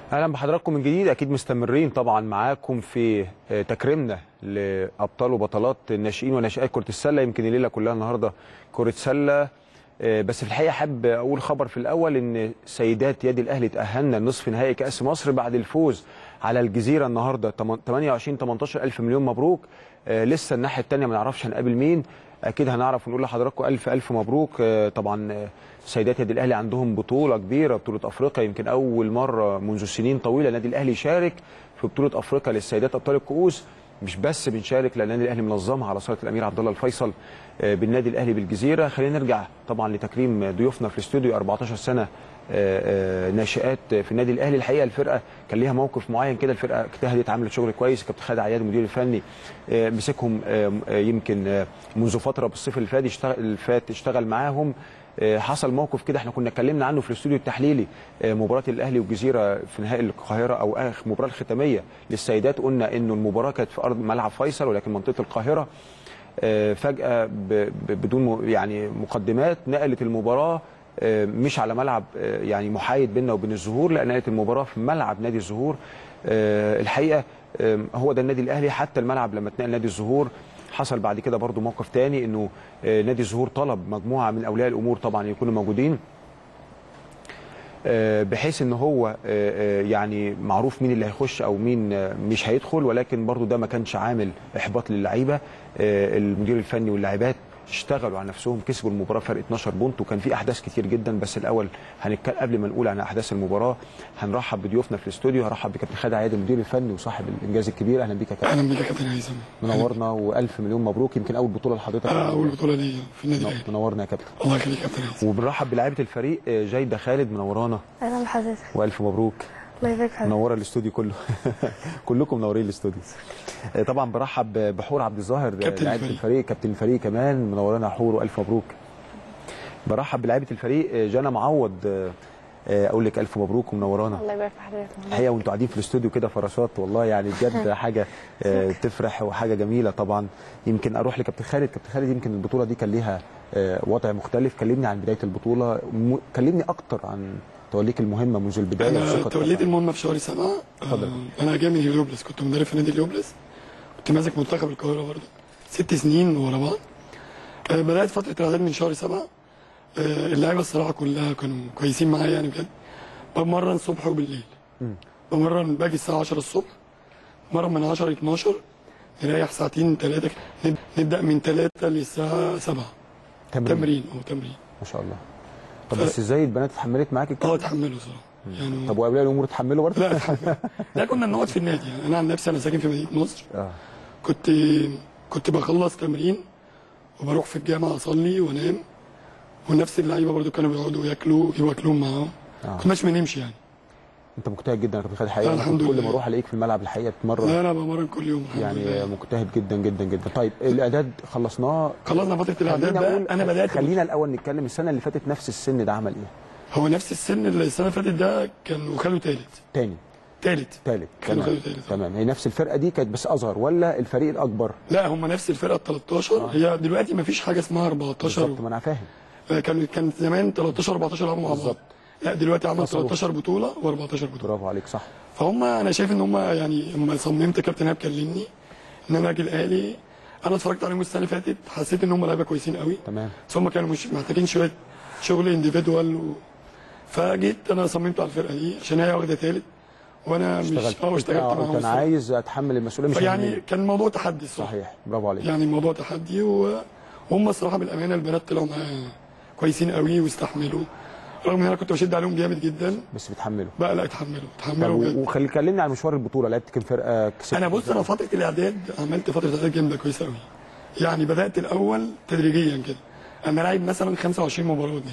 اهلا بحضراتكم من جديد اكيد مستمرين طبعا معاكم في آه، تكريمنا لابطال وبطلات الناشئين وناشئات كره السله يمكن الليله كلها النهارده كره سله آه، بس في الحقيقه حابب اقول خبر في الاول ان سيدات يد الاهلي تاهلنا لنصف نهائي كاس مصر بعد الفوز على الجزيره النهارده 28 18 الف مليون مبروك آه، لسه الناحيه الثانيه ما نعرفش هنقابل مين اكيد هنعرف ونقول لحضراتكم الف الف مبروك آه، طبعا آه، سيدات يد الاهلي عندهم بطوله كبيره بطوله افريقيا يمكن اول مره منذ سنين طويله النادي الاهلي يشارك في بطوله افريقيا للسيدات ابطال الكؤوس مش بس بنشارك لان النادي الاهلي منظمها على صاله الامير عبد الله الفيصل آه، بالنادي الاهلي بالجزيره خلينا نرجع طبعا لتكريم ضيوفنا في الاستوديو 14 سنه آه، آه، ناشئات في النادي الاهلي الحقيقه الفرقه كان ليها موقف معين كده الفرقه اجتهدت عملت شغل كويس كابتن خالد عياد المدير الفني آه، مسكهم آه، آه، يمكن آه، منذ فتره بالصيف اللي فات اشتغل اللي فات اشتغل معاهم آه، حصل موقف كده احنا كنا اتكلمنا عنه في الاستوديو التحليلي آه، مباراه الاهلي والجزيره في نهائي القاهره او اخر المباراه الختاميه للسيدات قلنا انه المباراه كانت في ارض ملعب فيصل ولكن منطقه القاهره آه، فجاه ب- ب- بدون م- يعني مقدمات نقلت المباراه آه، مش على ملعب آه، يعني محايد بيننا وبين الزهور لا نقلت المباراه في ملعب نادي الزهور آه، الحقيقه آه، هو ده النادي الاهلي حتى الملعب لما اتنقل نادي الزهور حصل بعد كده برضو موقف تاني انه آه، نادي الزهور طلب مجموعه من اولياء الامور طبعا يكونوا موجودين آه، بحيث ان هو آه، آه، يعني معروف مين اللي هيخش او مين آه، مش هيدخل ولكن برضو ده ما كانش عامل احباط للعيبه آه، المدير الفني واللاعبات اشتغلوا على نفسهم كسبوا المباراه فرق 12 بونت وكان في احداث كتير جدا بس الاول هنتكلم قبل ما نقول عن احداث المباراه هنرحب بضيوفنا في الاستوديو هرحب بكابتن خالد عياد المدير الفني وصاحب الانجاز الكبير اهلا بيك يا كابتن اهلا بيك يا كابتن هيثم منورنا والف مليون مبروك يمكن اول بطوله لحضرتك آه، اول بطوله ليا في النادي الاهلي منورنا يا كابتن الله يخليك يا كابتن هيثم وبنرحب بلاعيبه الفريق آه، جيده خالد منورانا اهلا بحضرتك والف مبروك الله يبارك فيك منوره الاستوديو كله كلكم منورين الاستوديو آه، طبعا برحب بحور عبد الظاهر آه، كابتن لاعيبه الفريق. الفريق كابتن الفريق كمان منورانا يا حور والف مبروك برحب بلاعيبه الفريق آه، جانا معوض آه، آه، اقول لك الف مبروك ومنورانا الله يبارك في حضرتك الحقيقه وانتوا قاعدين في الاستوديو كده فراشات والله يعني بجد حاجه آه، تفرح وحاجه جميله طبعا يمكن اروح لكابتن خالد كابتن خالد يمكن البطوله دي كان ليها آه، وضع مختلف كلمني عن بدايه البطوله م- كلمني اكتر عن توليك المهمه منذ البدايه انا وثقتك توليت طبعاً. المهمه في شهر سبعه اتفضل. آه، انا جاي من هليوبلس كنت مدرب في نادي هليوبلس كنت ماسك منتخب القاهره برضه ست سنين ورا بعض آه، بدات فتره الاعداد من شهر سبعه آه، اللعيبه الصراحه كلها كانوا كويسين معايا يعني بجد بمرن الصبح وبالليل بمرن باجي الساعه 10 الصبح مرن من 10 ل 12 نريح ساعتين ثلاثه نبدا من 3 للساعه 7 تمرين او تمرين ما شاء الله طب بس ازاي البنات اتحملت معاك اه الكلام اتحملوا صراحه يعني طب واولياء الامور اتحملوا برضه لا اتحمل لا كنا بنقعد في النادي يعني انا عن نفسي انا ساكن في مدينه نصر اه كنت كنت بخلص تمرين وبروح في الجامعه اصلي وانام ونفس اللعيبه برضو كانوا بيقعدوا ياكلوا ويجيبوا اكلهم معاهم آه. كناش بنمشي يعني انت مجتهد جدا يا كابتن خالد الحقيقه أنا الحمد كنت كل لله. ما اروح الاقيك في الملعب الحقيقه تتمرن لا انا بمرن كل يوم الحمد يعني لله. مجتهد جدا جدا جدا طيب الاعداد خلصناه خلصنا فتره الاعداد خلينا بقى اقول انا بدات خلينا الاول نتكلم السنه اللي فاتت نفس السن ده عمل ايه هو نفس السن اللي السنه اللي فاتت ده كان وخدوا ثالث تاني ثالث ثالث كانوا تمام خدوا تالت. تمام هي نفس الفرقه دي كانت بس اصغر ولا الفريق الاكبر لا هم نفس الفرقه ال 13 هي دلوقتي ما فيش حاجه اسمها 14 بالظبط ما انا فاهم كان كان زمان 13 14 لعبوا مع بعض بالظبط. لا دلوقتي عملوا فصلوا. 13 بطوله و14 بطوله برافو عليك صح فهم انا شايف ان هم يعني لما صممت كابتن ايهاب كلمني ان انا اجي الاهلي انا اتفرجت عليهم السنه اللي فاتت حسيت ان هم لعيبه كويسين قوي تمام بس هم كانوا مش محتاجين شويه شغل انديفيدوال و... فجيت انا صممت على الفرقه دي عشان هي واخده ثالث وانا مش اشتغلت اه اشتغلت آه، معاهم قلت انا الصراحة. عايز اتحمل المسؤوليه مش يعني همني. كان الموضوع تحدي الصراحه صحيح برافو عليك يعني موضوع تحدي و- وهم الصراحه بالامانه البنات طلعوا معايا كويسين قوي واستحملوا رغم ان انا كنت بشد عليهم جامد جدا بس بتحمله بقى لا اتحملوا طب اتحملوا بجد وخلي كلمني عن مشوار البطوله لعبت كام فرقه كسبت انا بص انا فتره الاعداد عملت فتره اعداد جامده كويسه قوي يعني بدات الاول تدريجيا كده انا لاعب مثلا 25 مباراه دي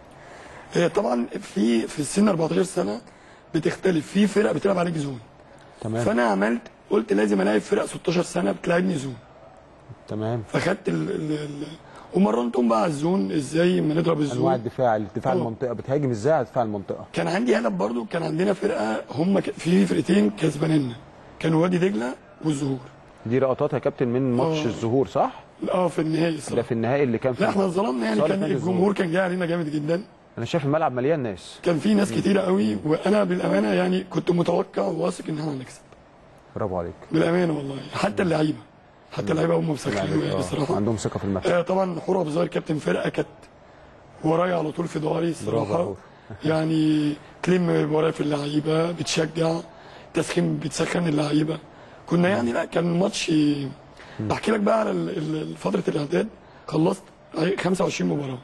آه، طبعا في في السن 14 سنه بتختلف في فرق بتلعب عليك زون تمام فانا عملت قلت لازم الاعب فرق 16 سنه بتلعبني زون تمام فخدت ال ال ال ومرنتهم بقى على الزون ازاي ما نضرب انواع الزون الدفاع الدفاع آه. المنطقه بتهاجم ازاي على دفاع المنطقه كان عندي هدف برضو كان عندنا فرقه هم ك- في فرقتين كسبانيننا كانوا وادي دجله والزهور دي لقطات يا كابتن من ماتش آه. الظهور صح اه في النهائي ده الصراحه في النهائي اللي كان في لا احنا اتظلمنا يعني صالح كان نادي الجمهور كان جاي علينا جامد جدا انا شايف الملعب مليان ناس كان في ناس كتيره قوي وانا بالامانه يعني كنت متوقع وواثق ان احنا هنكسب برافو عليك بالامانه والله حتى اللعيبه حتى اللعيبه هم مسخنين يعني آه، بصراحه عندهم ثقه في المكسب آه طبعا حور ابو ظاهر كابتن فرقه كانت ورايا على طول في ظهري برافو الصراحه حور. يعني تلم ورايا في اللعيبه بتشجع تسخين بتسخن اللعيبه كنا يعني لا كان الماتش بحكي لك بقى على ال- ال- فتره الاعداد خلصت 25 مباراه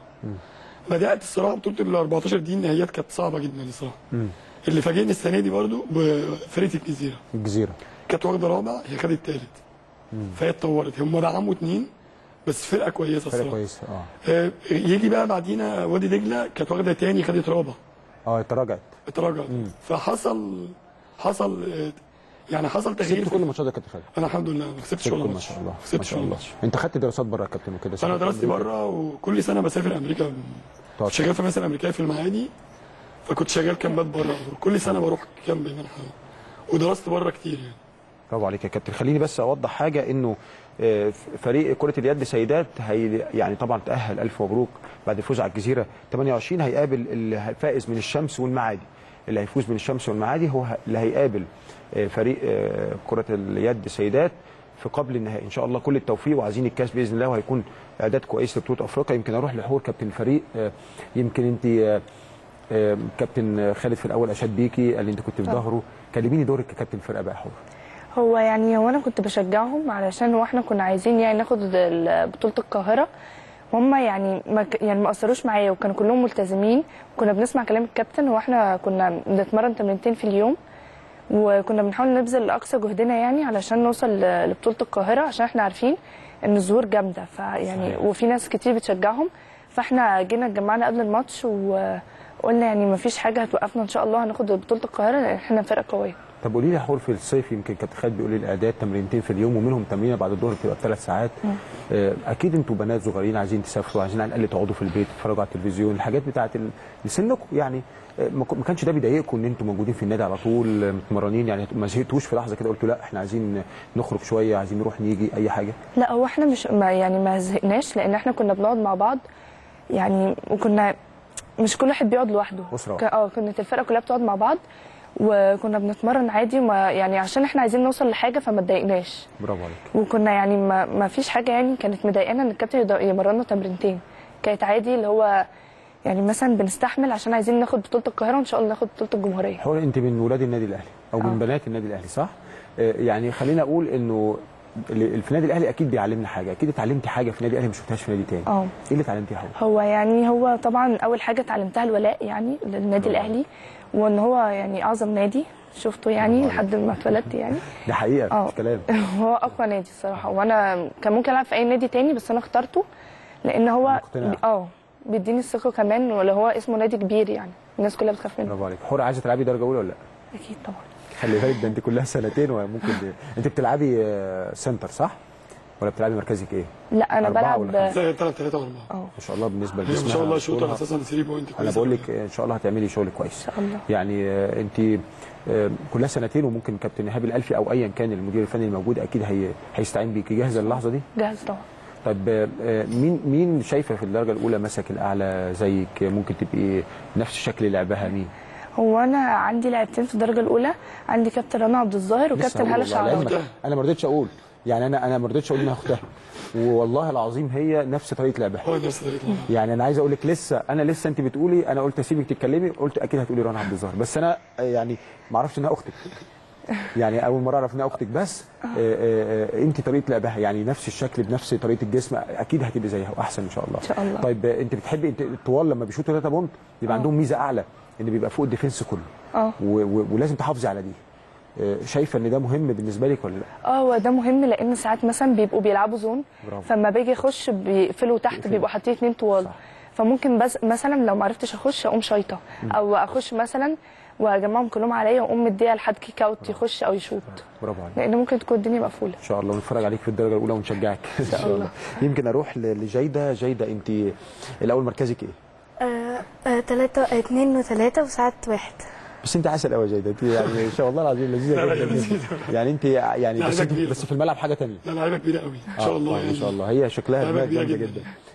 بدات الصراحه بطوله ال 14 دي النهائيات كانت صعبه جدا الصراحه اللي فاجئني السنه دي برضو بفرقه الجزيره الجزيره كانت واخده رابع هي خدت ثالث فهي اتطورت هم دعموا اتنين بس فرقه كويسه فرقه الصراحه كويسه اه آه، يجي بقى بعدينا وادي دجله كانت واخده تاني خدت رابع اه تراجعت اتراجعت فحصل حصل آه، يعني حصل تغيير كسبت في كل الماتشات يا كابتن خالد انا الحمد لله ما كسبتش كسبت ولا كل ما ماتش شاء الله ما ما كسبتش شاء ولا الله ماتش انت خدت دراسات بره يا كابتن وكده انا دراستي بره وكل سنه بسافر امريكا طب. كنت شغال في مثلا امريكيه في المعادي فكنت شغال كامبات بره كل سنه بروح كامب منحه ودرست بره كتير يعني برافو عليك يا كابتن خليني بس اوضح حاجه انه آه، فريق كره اليد سيدات هي يعني طبعا تاهل الف مبروك بعد الفوز على الجزيره 28 هيقابل الفائز من الشمس والمعادي اللي هيفوز من الشمس والمعادي هو ه- اللي هيقابل آه، فريق آه، كره اليد سيدات في قبل النهائي ان شاء الله كل التوفيق وعايزين الكاس باذن الله وهيكون اعداد كويس لبطوله افريقيا يمكن اروح لحور كابتن الفريق آه، يمكن انت آه، آه، كابتن خالد في الاول اشاد بيكي قال لي انت كنت في ظهره كلميني دورك ككابتن الفرقه بقى يا حور هو يعني هو انا كنت بشجعهم علشان هو احنا كنا عايزين يعني ناخد ال- بطوله القاهره وهم يعني ما ك- يعني ما اثروش معايا وكانوا كلهم ملتزمين وكنا بنسمع كلام الكابتن واحنا كنا بنتمرن تمرينتين في اليوم وكنا بنحاول نبذل اقصى جهدنا يعني علشان نوصل ل- لبطوله القاهره عشان احنا عارفين ان الظهور جامده فيعني وفي ناس كتير بتشجعهم فاحنا جينا اتجمعنا قبل الماتش وقلنا يعني ما فيش حاجه هتوقفنا ان شاء الله هناخد بطوله القاهره لان احنا فرقه قويه طب قولي لي يا حور في الصيف يمكن كابتن خالد بيقول لي الاعداد تمرينتين في اليوم ومنهم تمرينه بعد الظهر بتبقى بثلاث ساعات آه، اكيد انتوا بنات صغيرين عايزين تسافروا عايزين على الاقل تقعدوا في البيت تتفرجوا على التلفزيون الحاجات بتاعت ال- لسنكم يعني آه، ما ك- ما كانش ده بيضايقكم ان انتوا موجودين في النادي على طول آه، متمرنين يعني ما زهقتوش في لحظه كده قلتوا لا احنا عايزين نخرج شويه عايزين نروح نيجي اي حاجه لا هو احنا مش ما يعني ما زهقناش لان احنا كنا بنقعد مع بعض يعني وكنا مش كل واحد بيقعد لوحده أسرة ك- اه كانت الفرقه كلها بتقعد مع بعض وكنا بنتمرن عادي وما يعني عشان احنا عايزين نوصل لحاجه فما اتضايقناش برافو عليك وكنا يعني ما, ما فيش حاجه يعني كانت مضايقانا ان الكابتن يد- يمرنا تمرينتين كانت عادي اللي هو يعني مثلا بنستحمل عشان عايزين ناخد بطوله القاهره وان شاء الله ناخد بطوله الجمهوريه حور انت من ولاد النادي الاهلي او من آه. بنات النادي الاهلي صح آه، يعني خلينا اقول انه اللي في النادي الاهلي اكيد بيعلمنا حاجه اكيد اتعلمتي حاجه في النادي الاهلي ما شفتهاش في نادي تاني اه ايه اللي اتعلمتيه يا حور هو يعني هو طبعا اول حاجه اتعلمتها الولاء يعني للنادي طبعاً. الاهلي وان هو يعني اعظم نادي شفته يعني لحد ما اتولدت يعني دي حقيقه اه مش كلام هو اقوى نادي الصراحه وانا كان ممكن العب في اي نادي تاني بس انا اخترته لان هو مقتنع. بي- اه بيديني الثقه كمان ولا هو اسمه نادي كبير يعني الناس كلها بتخاف منه برافو عليك حور عايزه تلعبي درجه اولى ولا لا اكيد طبعا خلي بالك ده انت كلها سنتين وممكن دي. انت بتلعبي آه، سنتر صح ولا بتلعبي مركزك ايه لا انا أربعة ولا بلعب زي ثلاث ثلاثه واربعه اه ما شاء الله بالنسبه هي لجسمها ما شاء الله شوطه طولها. اساسا 3 بوينت انا كويسة بقول أوي. لك آه، ان شاء الله هتعملي شغل كويس ان شاء الله يعني آه، انت آه، كلها سنتين وممكن كابتن ايهاب الالفي او ايا كان المدير الفني الموجود اكيد هي هيستعين بيكي جاهزه للحظه دي جاهز طبعا طيب آه، آه، مين مين شايفه في الدرجه الاولى مسك الاعلى زيك ممكن تبقي نفس شكل لعبها مين هو انا عندي لاعبتين في الدرجه الاولى عندي كابتن رنا عبد الظاهر لسه وكابتن هقول هاله والله شعراوي لعلمك انا ما رضيتش اقول يعني انا انا ما رضيتش اقول انها اختها والله العظيم هي نفس طريقه لعبها هو نفس طريقه لعبه. يعني انا عايز اقول لك لسه انا لسه انت بتقولي انا قلت اسيبك تتكلمي قلت اكيد هتقولي رنا عبد الظاهر بس انا آه، يعني ما اعرفش انها اختك يعني اول مره اعرف انها اختك بس آه، آه، آه، انت طريقه لعبها يعني نفس الشكل بنفس طريقه الجسم اكيد هتبقي زيها واحسن ان شاء الله إن شاء الله. طيب آه، انت بتحبي انت الطوال لما بيشوطوا 3 بونت يبقى آه. عندهم ميزه اعلى ان بيبقى فوق الديفنس كله اه و- و- ولازم تحافظي على دي آه، شايفه ان ده مهم بالنسبه لك ولا لا اه هو ده مهم لان ساعات مثلا بيبقوا بيلعبوا زون برافو. فلما باجي اخش بيقفلوا تحت بيقفلوا. بيبقوا حاطين اتنين طوال صح. فممكن بس مثلا لو ما عرفتش اخش اقوم شايطه او اخش مثلا واجمعهم كلهم عليا واقوم مديها لحد كيك اوت يخش او يشوط برافو عليك لان ممكن تكون الدنيا مقفوله ان شاء الله ونتفرج عليك في الدرجه الاولى ونشجعك ان شاء الله يمكن اروح ل- لجيده جيده انت الاول مركزك ايه آه، آه، تلاتة آه، اتنين وتلاتة وساعات واحد بس انت عسل قوي يا جيده انت يعني ان شاء الله العظيم لذيذه لا، لا، جدا لذيذة. جدا. يعني انت يعني لا، بس لا، انت كبيرة. بس في الملعب حاجه ثانيه لا لعيبه كبيره قوي ان شاء الله ان يعني شاء الله هي شكلها لعيبة جامده كبيرة جدا. جدا. جدا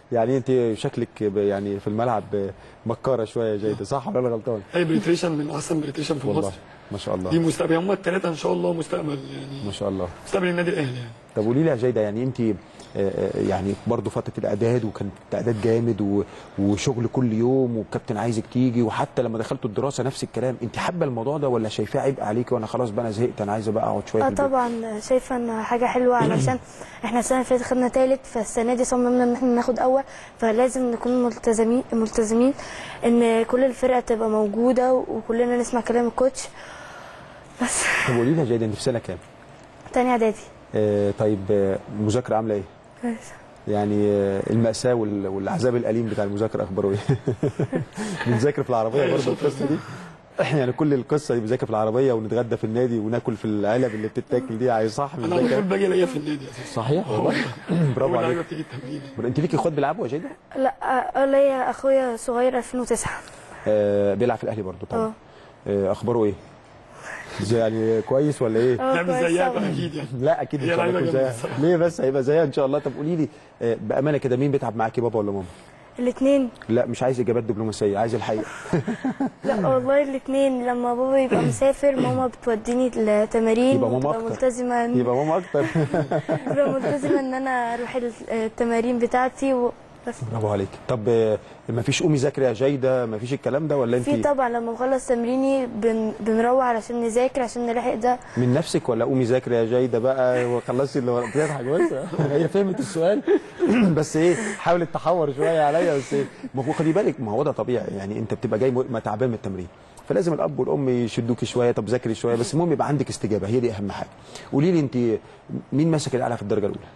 يعني انت شكلك ب- يعني في الملعب مكاره شويه يا جيده صح ولا انا غلطان اي بريتريشن من احسن بريتريشن في والله مصر ما شاء الله دي مستقبل هم الثلاثه ان شاء الله مستقبل يعني ما شاء الله مستقبل النادي الاهلي يعني طب قولي لي يا جيده يعني انت آه، آه، يعني برضه فتره الاعداد وكان اعداد جامد و- وشغل كل يوم والكابتن عايزك تيجي وحتى لما دخلتوا الدراسه نفس الكلام انت حابه الموضوع ده ولا شايفاه عبء عليكي وانا خلاص بقى انا زهقت انا عايزه بقى اقعد شويه اه في البيت؟ طبعا شايفه ان حاجه حلوه علشان احنا السنه اللي فاتت خدنا تالت فالسنه دي صممنا ان احنا ناخد اول فلازم نكون ملتزمين ملتزمين ان كل الفرقه تبقى موجوده وكلنا نسمع كلام الكوتش بس طب قولي لي يا جيده انت في سنه كام؟ تاني اعدادي آه طيب آه، المذاكره عامله ايه؟ يعني آه، المأساة وال- والعذاب الأليم بتاع المذاكرة أخباره إيه؟ بنذاكر في العربية برضه القصة دي يعني كل القصة دي بنذاكر في العربية ونتغدى في النادي وناكل في العلب اللي بتتاكل دي عايز صح انا على طول بنذاكر باجي الاقيها في النادي اساسا صحيح والله برافو اول لعيبه عليك بتيجي التمرين انت ليكي اخوات بيلعبوا يا جيده؟ لا اه ليا اخويا صغير 2009 آه بيلعب في الاهلي برضه طبعا آه اخباره ايه؟ زي يعني كويس ولا ايه؟ اه لا مش كويس زيها أوي. بقى اكيد يعني لا اكيد ان هي شاء الله لعيبة يكون جامدة زيها الصراحة. ليه بس هيبقى زيها ان شاء الله طب قولي لي آه بامانه كده مين بيتعب معاكي بابا ولا ماما؟ الاثنين لا مش عايز اجابات دبلوماسيه عايز الحقيقه لا والله الاثنين لما بابا يبقى مسافر ماما بتوديني التمارين يبقى ماما وتبقى أكتر. ملتزمه يبقى ماما اكتر ببقى ملتزمه ان انا اروح التمارين بتاعتي و... بس برافو عليك طب آه، ما فيش قومي ذاكري يا جيده ما فيش الكلام ده ولا انت في طبعا لما بخلص تمريني بن... بنروح علشان نذاكر عشان نلحق ده من نفسك ولا قومي ذاكري يا جيده بقى وخلصي اللي ورا- بتضحك بس هي فهمت السؤال بس ايه حاولت تحور شويه عليا بس ايه ما هو خدي بالك ما هو ده طبيعي يعني انت بتبقى جاي م- تعبان من التمرين فلازم الاب والام يشدوكي شويه طب ذاكري شويه بس المهم يبقى عندك استجابه هي دي اهم حاجه قولي لي انت مين ماسك الاعلى في الدرجه الاولى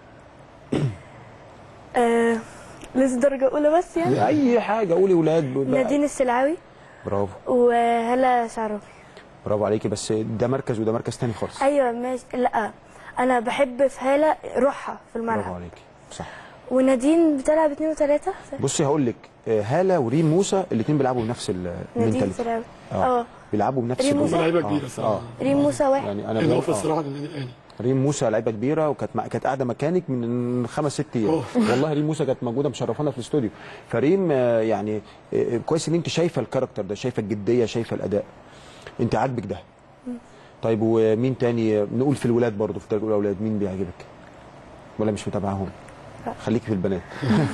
آه... لسه درجه اولى بس يعني اي حاجه قولي ولاد بقى. نادين السلعاوي برافو وهلا شعراوي برافو عليكي بس ده مركز وده مركز تاني خالص ايوه ماشي لا انا بحب في هاله روحها في برافو الملعب عليكي صح ونادين بتلعب اتنين وتلاته بصي هقول لك آه، هاله وريم موسى الاثنين بيلعبوا بنفس نادين المنتاليتي السلعاوي اه اه بيلعبوا بنفس ريم ال- موسى؟ هم لعيبه آه، كبيره اه الصراحه ريم موسى واحد يعني انا اضافه بقول- آه. الصراحه للنادي الاهلي ريم موسى لعيبه كبيره وكانت مع... كانت قاعده مكانك من خمس ست ايام أوه. والله ريم موسى كانت موجوده مشرفانا في الاستوديو فريم آه، يعني آه، كويس ان انت شايفه الكاركتر ده شايفه الجديه شايفه الاداء انت عاجبك ده طيب ومين تاني آه، نقول في الولاد برضه في الدرجه الاولى اولاد مين بيعجبك ولا مش متابعاهم خليكي في البنات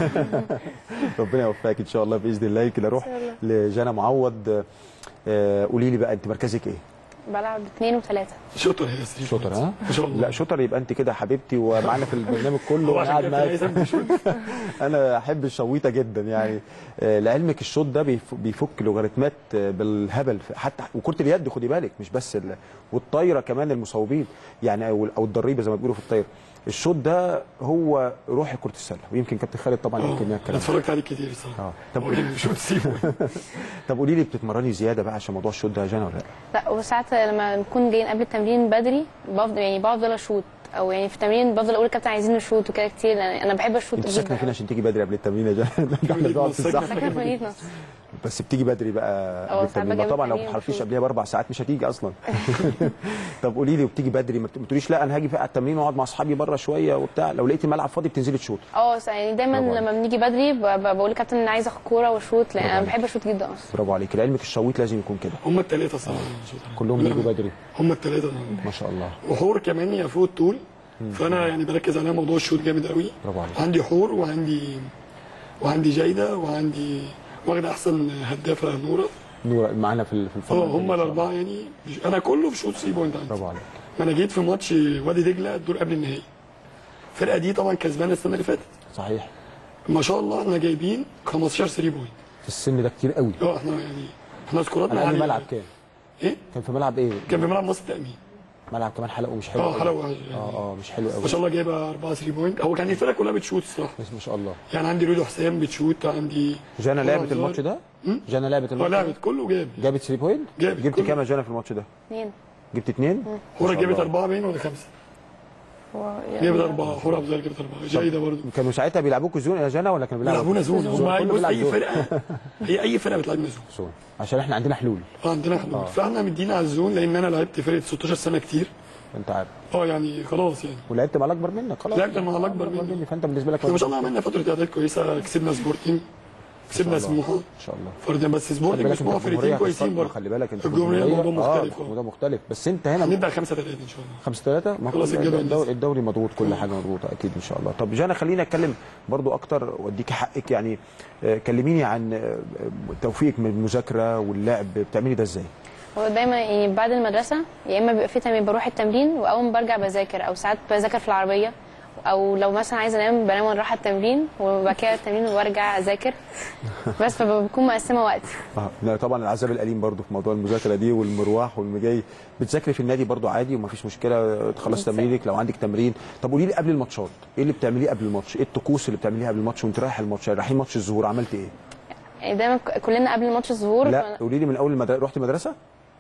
ربنا يوفقك ان شاء الله باذن الله كده اروح إن شاء لجانا معوض آه، قولي لي بقى انت مركزك ايه بلعب اثنين وثلاثه شاطر هي سري شاطر ها ما شاء الله لا شاطر يبقى انت كده حبيبتي ومعانا في البرنامج كله هو وانا عشان قاعد كده معاك لازم بيشوط انا احب الشويطه جدا يعني آه، لعلمك الشوط ده بيف- بيفك لوغاريتمات آه، بالهبل في- حتى وكره اليد خدي بالك مش بس ال... والطايره كمان المصوبين يعني او او الضريبه زي ما بيقولوا في الطايره الشوط ده هو روح كره السله ويمكن كابتن خالد طبعا يمكن انا الكلام اتفرجت عليه كتير الصراحه اه طب هو كان بيشوط سيبه طب قولي لي بتتمرني زياده بقى عشان موضوع الشوط ده يا جانا ولا لا؟ لا وساعات لما نكون جايين قبل التمرين بدري بفضل يعني بفضل اشوط او يعني في التمرين بفضل اقول الكابتن عايزين نشوط وكده كتير لأن انا بحب اشوط انت ساكنه فين جدا عشان تيجي بدري قبل التمرين يا جانا احنا بنقعد في الزحمه ساكنه في مدينه نصر بس بتيجي بدري بقى اه، قبل ساعات التمرين باجي ما طبعا لو ما قبل اتحركتيش التمرين قبلها باربع ساعات مش هتيجي اصلا طب قولي لي وبتيجي بدري ما بت- ما تقوليش لا انا هاجي بقى على التمرين واقعد مع اصحابي بره شويه وبتاع لو لقيتي ملعب فاضي بتنزلي تشوط اه س- يعني دايما برافو لما بنيجي بدري ب- ب- بقول للكابتن ان عايزه اخد كوره واشوط لان برافو انا عليك. بحب اشوط جدا اصلا برافو عليك لعلمك الشويط لازم يكون كده هم الثلاثه صراحه كلهم بيجوا بدري هم الثلاثه ما شاء الله وحور كمان هي فوق الطول فانا يعني بركز عليها موضوع الشوط جامد قوي برافو عليك عندي حور وعندي وعندي جيده وعندي واخده احسن هدافه نوره نور معانا في ال- في الفرقه اه هم الاربعه يعني مش- انا كله في شوط 3 بوينت عندي برافو عليك ما انا جيت في ماتش وادي دجله الدور قبل النهائي الفرقه دي طبعا كسبانه السنه اللي فاتت صحيح ما شاء الله احنا جايبين 15 3 بوينت في السن ده كتير قوي اه احنا يعني احنا سكوراتنا انا عندي عاليه ملعب كام ايه كان في ملعب ايه كان في ملعب مصر التامين ملعب كمان حلقه ومش حلو اه قوي. حلوه اه يعني اه مش حلو قوي ما شاء الله جايبه 4 3 بوينت هو كان الفرقه كلها بتشوت الصراحه بس ما شاء الله يعني عندي رودو حسام بتشوت عندي جانا لعبت هزار. الماتش ده جانا لعبت اه الماتش ده لعبت كله جاب جابت 3 بوينت جابت جبت كله. كام يا جانا في الماتش ده اثنين جبت اثنين حوره شاء جابت الله. اربعه باين ولا خمسه هو يعني جابت اربعه حوره افضل جابت اربعه جيده برضه كانوا ساعتها بيلعبوكوا زون يا جانا ولا كانوا بيلعبوا بيلعبونا زون زون. هم كله بص بيلعب اي زون. فرقه هي اي فرقه بتلعبنا زون زون عشان احنا عندنا حلول اه عندنا حلول فاحنا مدينا على الزون لان انا لعبت فرقه 16 سنه كتير انت عارف اه يعني خلاص يعني ولعبت مع الاكبر منك خلاص لعبت مع الأكبر مني. فانت بالنسبه لك احنا ما شاء الله عملنا فتره اعداد كويسه كسبنا سبورتنج كسبنا ما شاء الله. سموحه ان شاء الله فردين بس خلي سبورتنج بالك وسموحه انت فرقتين الجمهورية كويسين هتتصدم، برضه خلي بالك انت الجمهورية موضوع مختلف، اه اه. موضوع مختلف بس انت هنا هنبدا 5 3 ان شاء الله 5 3 ما خلاص كل- الجدول الدوري, نزل. الدوري مضغوط كل حاجه مضغوطه اكيد ان شاء الله طب جانا خلينا اتكلم برضو اكتر واديكي حقك يعني آه، كلميني عن آه، توفيقك من المذاكره واللعب بتعملي ده ازاي هو دايما يعني بعد المدرسه يا اما بيبقى في تمرين بروح التمرين واول ما برجع بذاكر او ساعات بذاكر في العربيه او لو مثلا عايزه انام بنام وانا رايحه التمرين وبعد كده التمرين وارجع اذاكر بس فبكون مقسمه وقتي اه لا، طبعا العذاب الاليم برضو في موضوع المذاكره دي والمروح والمجاي بتذاكري في النادي برضو عادي ومفيش مشكله تخلص تمرينك لو عندك تمرين طب قولي لي قبل الماتشات ايه اللي بتعمليه قبل الماتش ايه الطقوس اللي بتعمليها قبل الماتش وانت رايح الماتش يعني رايحين ماتش الظهور عملت ايه يعني دايما ك- كلنا قبل ماتش الظهور لا كنا- قولي لي من اول المدرسه رحتي مدرسه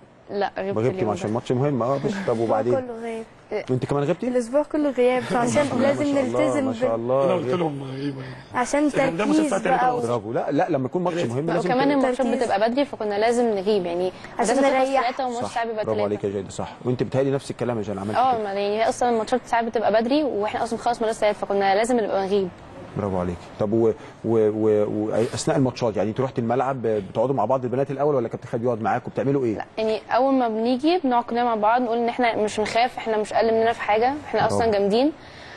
لا غبت غبتي اليوم عشان ده. الماتش مهم اه بس طب وبعدين كله غياب انت كمان غبتي الاسبوع كله غياب عشان لازم ما شاء الله، نلتزم ما شاء بال- الله انا قلت لهم غيبه يعني عشان كان ده ماتش تركيز الساعة تلاتة بقى ونص. و... برافو لا لا لما يكون ماتش مهم لازم وكمان ت- الماتشات تركيز. بتبقى بدري فكنا لازم نغيب يعني عشان المدرسة بتخلص نريح. تلاتة والماتش صح ساعات بيبقى برافو عليك تلاتة يا جيد صح وانت بتهيألي نفس الكلام عشان عملت اه كده ما يعني هي اصلا الماتشات ساعات بتبقى بدري واحنا اصلا بنخلص مدرسه تلاتة فكنا لازم نبقى نغيب برافو عليك طب و... و... و... واثناء الماتشات يعني انتوا رحتوا الملعب بتقعدوا مع بعض البنات الاول ولا كابتن خالد بيقعد معاكم بتعملوا ايه؟ لا يعني اول ما بنيجي بنقعد كلنا مع بعض نقول ان احنا مش بنخاف احنا مش اقل مننا في حاجه احنا اصلا برافو. جامدين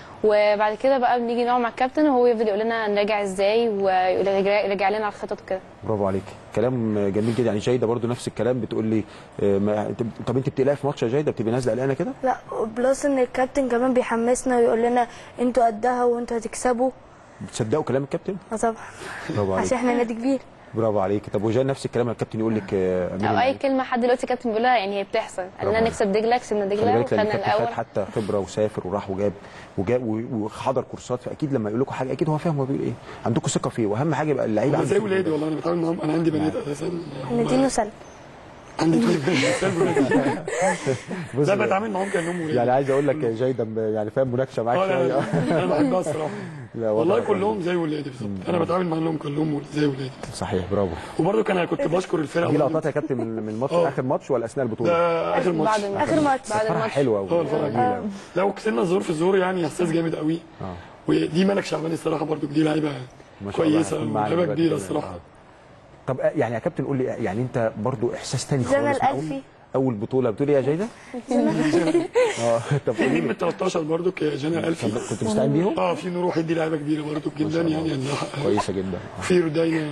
وبعد كده بقى بنيجي نقعد مع الكابتن وهو يفضل يقول لنا نراجع ازاي ويرجع لنا على الخطط وكده برافو عليك كلام جميل جدا يعني جيده برضو نفس الكلام بتقول لي آه، ما... انت- طب انت بتقلقي في ماتش يا جيده بتبقي نازله قلقانه كده؟ لا بلس ان الكابتن كمان بيحمسنا ويقول لنا انتوا قدها وانتوا هتكسبوا بتصدقوا كلام الكابتن؟ اه طبعا برافو عليك عشان احنا نادي كبير برافو عليك طب وجاي نفس الكلام الكابتن يقول لك آه، اعملي او اي معايا. كلمه حد دلوقتي الكابتن بيقولها يعني هي بتحصل برافو قالنا عليك. نكسب دجله كسبنا خلي دجله بالك لان وخدنا الكابتن خد الاول حتى خبره وسافر وراح وجاب وجاب و- وحضر كورسات فاكيد لما يقول لكم حاجه اكيد هو فاهم هو بيقول ايه عندكم ثقه فيه واهم حاجه يبقى اللعيبه هم زي عندكم- ولادي والله انا بتعامل معاهم انا عندي بنات اساسا احنا دينو سلم عندي بنات بص لا بتعامل معاهم كانهم ولادي يعني عايز اقول لك يا جيده م- يعني فاهم مناقشه معاك اه لا شويه لا انا بحبها الصراحه لا، والله وضع- كلهم زي ولادي بالظبط انا بتعامل معاهم كلهم زي ولادي صحيح برافو وبرضه كان كنت بشكر الفرقه دي برضه. لقطات يا كابتن من من الماتش اه. اخر ماتش ولا اثناء البطوله؟ ده اخر ماتش بعد الماتش اخر ماتش بعد فرحه الماتش حلوه اه قوي الفرحة جميله أوي. لو كسبنا الظهور في الظهور يعني احساس جامد قوي اه ودي ملك شعبان الصراحه برضه دي لعيبه ما شاء الله كويسه هتكون معانا ولعيبه دلوقتي كبيره كمان. الصراحه آه. طب آه، يعني يا كابتن قول لي يعني انت برضو احساس تاني خالص جنى من أول- الألفي. اول بطوله بتقولي يا جيده؟ اه طب في قولي مين من لي ال 13 برضه جانا طب الفي كنت مستعين بيهم؟ اه في نور وحيد دي لعيبه كبيره برضه جدا يعني عندها حق كويسه جدا في رودينا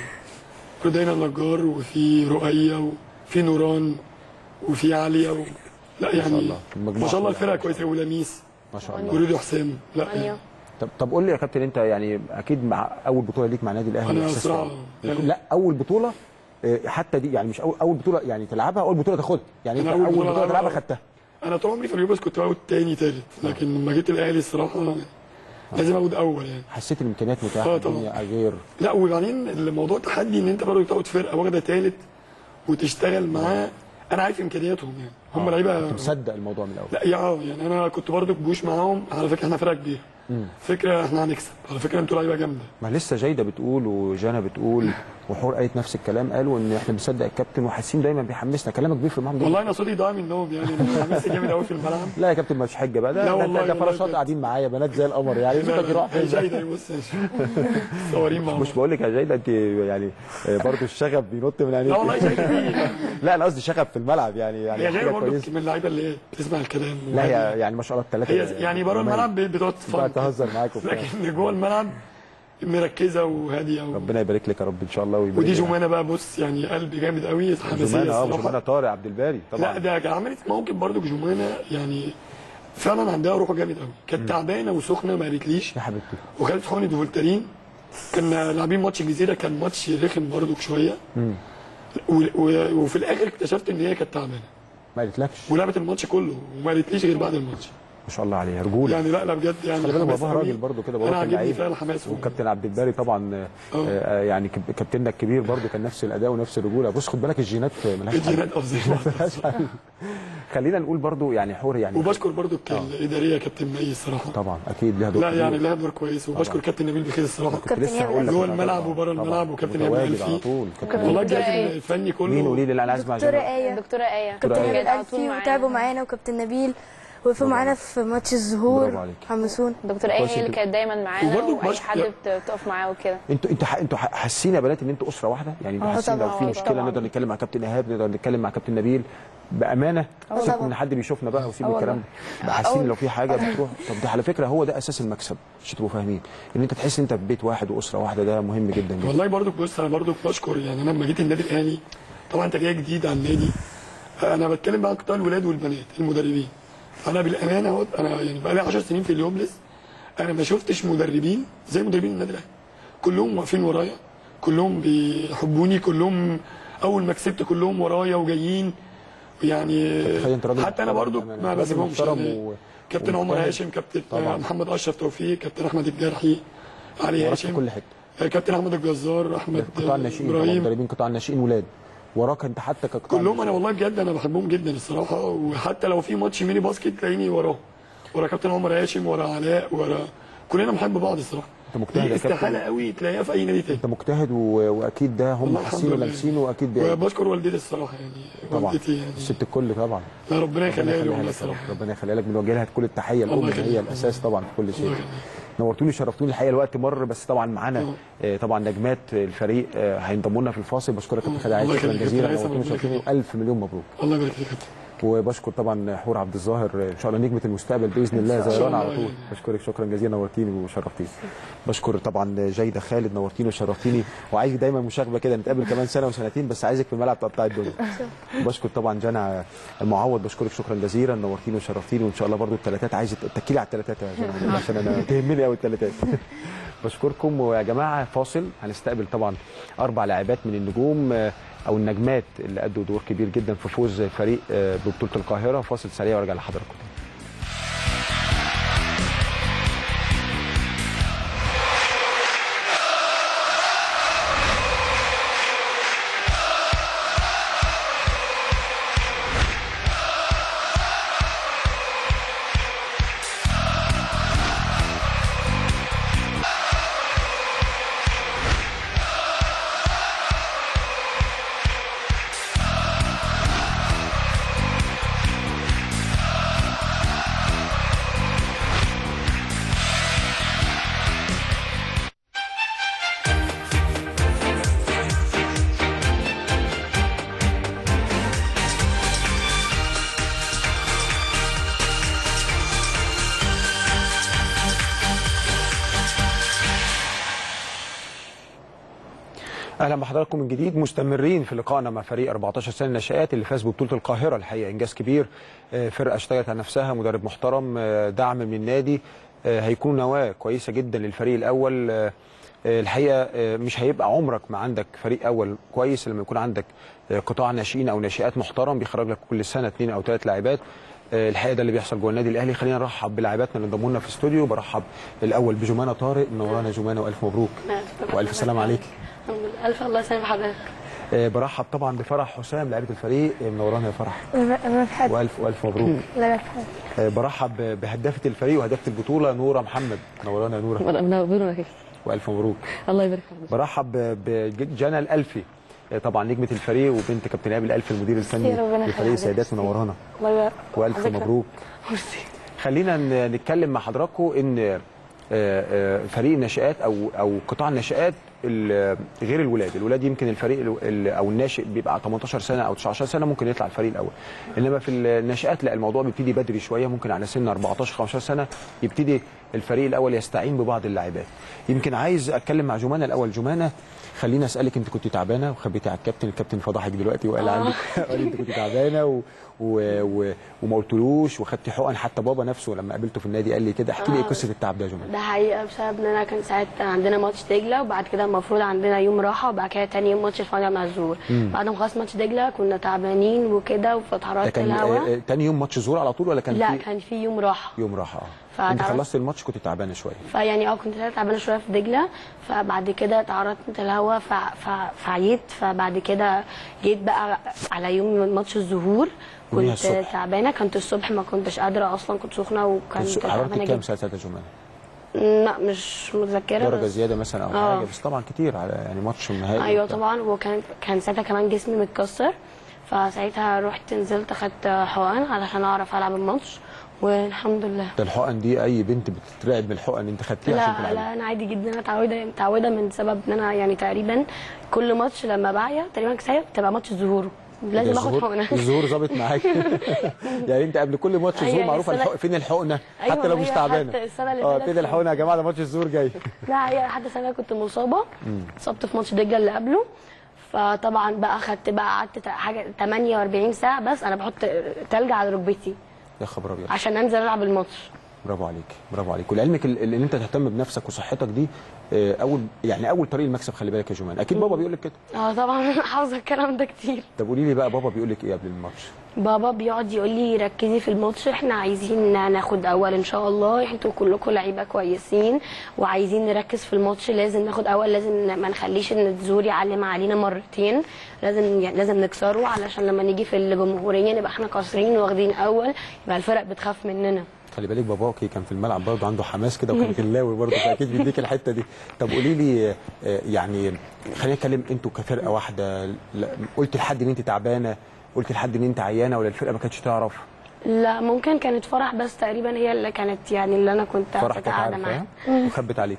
رودينا النجار وفي رؤية وفي نوران وفي عليا و... لا يعني الله. المجموعة ما شاء الله كلها. الفرقه كويسه ولميس ما شاء الله ورودي حسام لا أنيا. يعني طب طب قول لي يا كابتن انت يعني اكيد مع اول بطوله ليك مع النادي الاهلي أنا إحساس الصراحة طبعاً. يعني- لا اول بطوله آه، حتى دي يعني مش اول اول بطوله يعني تلعبها اول بطوله تاخدها يعني انت أنا أول اول بطولة بطوله تلعبها ألعبها. خدتها انا طول عمري في اليوبس كنت باخد تاني تالت لكن لما جيت الاهلي الصراحه لازم اخد اول يعني حسيت الامكانيات متاحه آه، طبعاً. الدنيا غير لا وبعدين الموضوع تحدي ان انت برضه تاخد فرقه واخده تالت وتشتغل معاه انا عارف امكانياتهم يعني هم لعيبه كنت مصدق الموضوع من الاول لا يا اه يعني انا كنت برضه بوش معاهم على فكره احنا فرقه كبيره فكره احنا هنكسب على فكره انتوا لعيبه جامده ما لسه جيده بتقول وجانا بتقول وحور قالت نفس الكلام قالوا ان احنا بنصدق الكابتن وحاسين دايما بيحمسنا كلامك بيفرق معاهم جدا والله انا صوتي ضايع منهم يعني انا حماسي جامد قوي في الملعب لا يا كابتن مش حجه بقى ده لا ده- والله ده, ده والله فراشات بجد. قاعدين معايا بنات زي القمر يعني صوتك يروح فين جاي ده؟ ده بص صورين مع بعض مش بقول لك يا جيده انت يعني آه، برضو الشغف بينط من عينيك لا والله جاي دي لا انا قصدي شغف في الملعب يعني يعني هي جايه حاجه برضه كويسه من اللعيبه اللي هي بتسمع الكلام لا وهادية. هي يعني ما شاء الله الثلاثه هي يعني بره الملعب بتقعد بقى تفرج تهزر معاك وبتاع لكن جوه الملعب مركزه وهاديه و... ربنا يبارك لك يا رب ان شاء الله ويبارك ودي لك. جمانه بقى بص يعني قلبي جامد قوي حماسيه جمانه اه الصراحه جمانه طارق عبد الباري لا طبعا ده كان عملت موقف برضو جمانه يعني فعلا عندها روح جامد قوي كانت تعبانه وسخنه ما قالتليش يا حبيبتي وخدت حقنه فولترين كنا لاعبين ماتش الجزيره كان ماتش رخم برضو شويه و... و... وفي الاخر اكتشفت ان هي كانت تعبانه ما قالتلكش ولعبت الماتش كله وما قالتليش غير بعد الماتش ما شاء الله عليها رجوله يعني لا لا بجد يعني خلي بالك حماس باباها قوي. راجل برضه كده انا باباها كان عاجبني لعيب فعلا حماسه وكابتن عبد الباري طبعا آه، اه. آه، يعني كاب- كابتننا الكبير برضه كان نفس الاداء ونفس الرجوله بص خد بالك الجينات ملهاش حل الجينات افضل ملهاش حل خلينا نقول برضه يعني حور يعني وبشكر برضو الاداريه كابتن مي الصراحه طبعا اكيد ليها دور لا كبير. يعني لها دور كويس وبشكر كابتن نبيل بخير الصراحه كنت لسه هقول لك جوه أنا الملعب طبعاً. وبره طبعاً. الملعب وكابتن إيهاب متواجد الألفي. على طول كابتن كابتن والله دكتورة الجهاز إيه؟ الفني كله مين قولي لي اللي انا عايز اسمع دكتورة جمال. آية دكتوره ايه كابتن آية. إيهاب على طول الألفي معانا. وتعبوا معانا وكابتن نبيل وقفوا معانا في ماتش برافو الظهور عليك. حمسونا دكتور ايه كويس هي اللي انت- كانت دايما معانا وبرضه واي بشكر- حد بت- بتقف معاه وكده انتوا انتوا ح- انتوا ح- حاسين يا بنات ان انتوا اسره واحده يعني اه حاسين لو طبعا، في اه مشكله طبعا. نقدر نتكلم مع كابتن ايهاب نقدر نتكلم مع كابتن نبيل بامانه سيبكم طبعا. ان حد بيشوفنا بقى وسيبوا اه الكلام والله. ده بقى حاسين لو في حاجه بتروح طب ده على فكره هو ده اساس المكسب عشان تبقوا فاهمين ان انت تحس ان انت في بيت واحد واسره واحده ده مهم جدا جدا والله برضو بص انا برضو بشكر يعني انا لما جيت النادي الاهلي طبعا انت جاي جديد على النادي انا بتكلم بقى قطاع الولاد والبنات المدربين انا بالامانه اهوت انا يعني بقى لي 10 سنين في اليوبلس انا ما شفتش مدربين زي مدربين النادي الاهلي كلهم واقفين ورايا كلهم بيحبوني كلهم اول ما كسبت كلهم ورايا وجايين يعني تخيل انت راجل حتى انا محترم برضو كمان، ما راجل بسيبهمش محترم يعني و- كابتن عمر ومجتهد. هاشم كابتن طبعا. محمد اشرف توفيق كابتن احمد الجرحي علي وراك في هاشم كل حته كابتن احمد الجزار احمد قطاع الناشئين طبعا ابراهيم مدربين قطاع الناشئين ولاد وراك انت حتى كقطاع كلهم الناشئين. انا والله بجد انا بحبهم جدا الصراحه وحتى لو في ماتش ميني باسكت تلاقيني وراه ورا كابتن عمر هاشم ورا علاء ورا كلنا بنحب بعض الصراحه انت مجتهد دي يا كابتن. استحاله قوي تلاقيها في اي نادي تاني انت مجتهد و... واكيد ده هم والله الحمد حاسين لله. ولامسينه واكيد بي... وبشكر والدتي الصراحه يعني طبعا والدتي يعني الست الكل طبعا لا ربنا ربنا يخليها لي يخليها والله لك الصراحه ربنا يخليها لك بنوجه لها كل التحيه الام الله هي يخليك. الاساس طبعا في كل شيء الله يخليك. نورتوني شرفتوني الحقيقه الوقت مر بس طبعا معانا طبعا. آه، طبعا نجمات الفريق آه، هينضموا لنا في الفاصل بشكرك كابتن خالد الله عايز شكرا يخليك. جزيلا كابتن هيثم، نورتوني ربنا شرفتوني يخليك. والف مليون مبروك الله يبارك فيك يا كابتن وبشكر طبعا حور عبد الظاهر ان شاء الله نجمه المستقبل باذن الله زيران الله على طول يعني. بشكرك شكرا جزيلا نورتيني وشرفتيني بشكر طبعا جيده خالد نورتيني وشرفتيني وعايز دايما مشاغبه كده نتقابل كمان سنه وسنتين بس عايزك في الملعب تقطع الدنيا بشكر طبعا جنى المعوض بشكرك شكرا جزيلا نورتيني وشرفتيني وان شاء الله برضو الثلاثات عايز تكيلي على الثلاثات يا جنى عشان انا تهمني قوي الثلاثات بشكركم ويا جماعه فاصل هنستقبل طبعا اربع لاعبات من النجوم آه، او النجمات اللي ادوا دور كبير جدا في فوز فريق آه، ببطوله القاهره فاصل سريع وارجع لحضراتكم اهلا بحضراتكم من جديد مستمرين في لقائنا مع فريق 14 سنه الناشئات اللي فاز ببطوله القاهره الحقيقه انجاز كبير آه، فرقه اشتغلت على نفسها مدرب محترم آه، دعم من النادي آه، هيكون نواه كويسه جدا للفريق الاول آه، آه، الحقيقه آه، مش هيبقى عمرك ما عندك فريق اول كويس لما يكون عندك آه، قطاع ناشئين او ناشئات محترم بيخرج لك كل سنه اثنين او ثلاث لاعبات آه، الحقيقه ده اللي بيحصل جوه النادي الاهلي خلينا نرحب بلاعباتنا اللي انضموا لنا في الاستوديو برحب الاول بجمانه طارق منورانا جمانه والف مبروك والف سلام عليك الحمد لله الف الله يسلم حضرتك آه، برحب طبعا بفرح حسام لاعبة الفريق آه، منورانا يا فرح انا بحب والف والف مبروك لا بحب آه، برحب بهدافة الفريق وهدافة البطولة نورة محمد منورانا يا نورة منورنا كده والف مبروك الله يبارك في حضرتك برحب بجنى الالفي آه، طبعا نجمة الفريق وبنت كابتن ايهاب الالفي المدير الفني ربنا يخلي لفريق حضرتك. سيدات منورانا الله يبارك والف على فكرة. مبروك ميرسي خلينا ن- نتكلم مع حضراتكم ان آه، آه، فريق الناشئات او او قطاع الناشئات ال- غير الولاد، الولاد يمكن الفريق ال- ال- او الناشئ بيبقى 18 سنه او 19 سنه ممكن يطلع الفريق الاول. انما في الناشئات لا الموضوع بيبتدي بدري شويه ممكن على سن 14 15 سنه يبتدي الفريق الاول يستعين ببعض اللاعبات. يمكن عايز اتكلم مع جمانه الاول جمانه خليني اسالك انت كنت تعبانه وخبيتي على الكابتن الكابتن فضحك دلوقتي وقال عندك قال انت كنت تعبانه و... و... و... وما قلتلوش وخدتي حقن حتى بابا نفسه لما قابلته في النادي قال لي كده احكي لي ايه قصه التعب ده يا جمانه ده حقيقه بسبب ان انا كان ساعتها عندنا ماتش دجله وبعد كده المفروض عندنا يوم راحه وبعد كده تاني يوم ماتش الفاينل مع الزهور بعد ما خلص ماتش دجله كنا تعبانين وكده ده فتحركت كان آه، الهوا آه، تاني يوم ماتش ظهور على طول ولا كان لا في كان في يوم راحه يوم راحه اه فتعبت. انت خلصت الماتش كنت تعبانه شويه فيعني اه كنت تعبانه شويه في دجله فبعد كده تعرضت الهوا ف... ف... فعيت فبعد كده جيت بقى على يوم ماتش الظهور يوميها كنت الصبح. تعبانه كنت الصبح ما كنتش قادره اصلا كنت سخنه كان وكنت سو- تعبانه حرارتك كام جدا ساعتها يا جمانه لا مش متذكره درجه بس زياده مثلا او آه. حاجه بس طبعا كتير على يعني ماتش النهائي ايوه وبتاع. طبعا وكان كان ساعتها كمان جسمي متكسر فساعتها رحت نزلت اخدت حقن علشان اعرف العب الماتش والحمد لله ده الحقن دي اي بنت بتترعب من الحقن انت خدتيها عشان لا تلعبي لا انا عادي جدا انا متعوده متعوده من سبب ان انا يعني تقريبا كل ماتش لما بعيا تقريبا كسايه بتبقى ماتش الظهور لازم ده اخد الظهور- حقنه الظهور ظابط معاك يعني انت قبل كل ماتش أيوة، الظهور معروفه السنة- الحق... فين الحقنه أيوة، حتى لو ما مش هي تعبانه حتى السنة اللي اه فاتت فين الحقنه يا جماعه ده ماتش الظهور جاي لا هي حتى سنه كنت مصابه اتصبت في ماتش دجله اللي قبله فطبعا بقى خدت بقى قعدت تا- حاجه 48 ساعه بس انا بحط تلج على ركبتي يا خبر ابيض عشان انزل العب الماتش برافو عليك برافو عليك ولعلمك ال- ال- ان انت تهتم بنفسك وصحتك دي آه، اول يعني اول طريق المكسب خلي بالك يا جمان اكيد بابا بيقول لك كده اه طبعا حافظه الكلام ده كتير طب قولي لي بقى بابا بيقول لك ايه قبل الماتش بابا بيقعد يقول لي ركزي في الماتش احنا عايزين ناخد اول ان شاء الله انتوا كلكم لعيبه كويسين وعايزين نركز في الماتش لازم ناخد اول لازم ما نخليش ان الزور يعلم علينا مرتين لازم يعني لازم نكسره علشان لما نيجي في الجمهوريه نبقى احنا كاسرين واخدين اول يبقى الفرق بتخاف مننا خلي بالك باباكي كان في الملعب برضه عنده حماس كده وكان غلاوي برضه فاكيد بيديك الحته دي طب قولي لي آه، يعني خلينا نتكلم انتوا كفرقه واحده لا، قلت لحد ان انت تعبانه قلت لحد ان انت عيانه ولا الفرقه ما كانتش تعرف لا ممكن كانت فرح بس تقريبا هي اللي كانت يعني اللي انا كنت فرح كانت قاعده عارفه معاها ها؟ وخبت عليك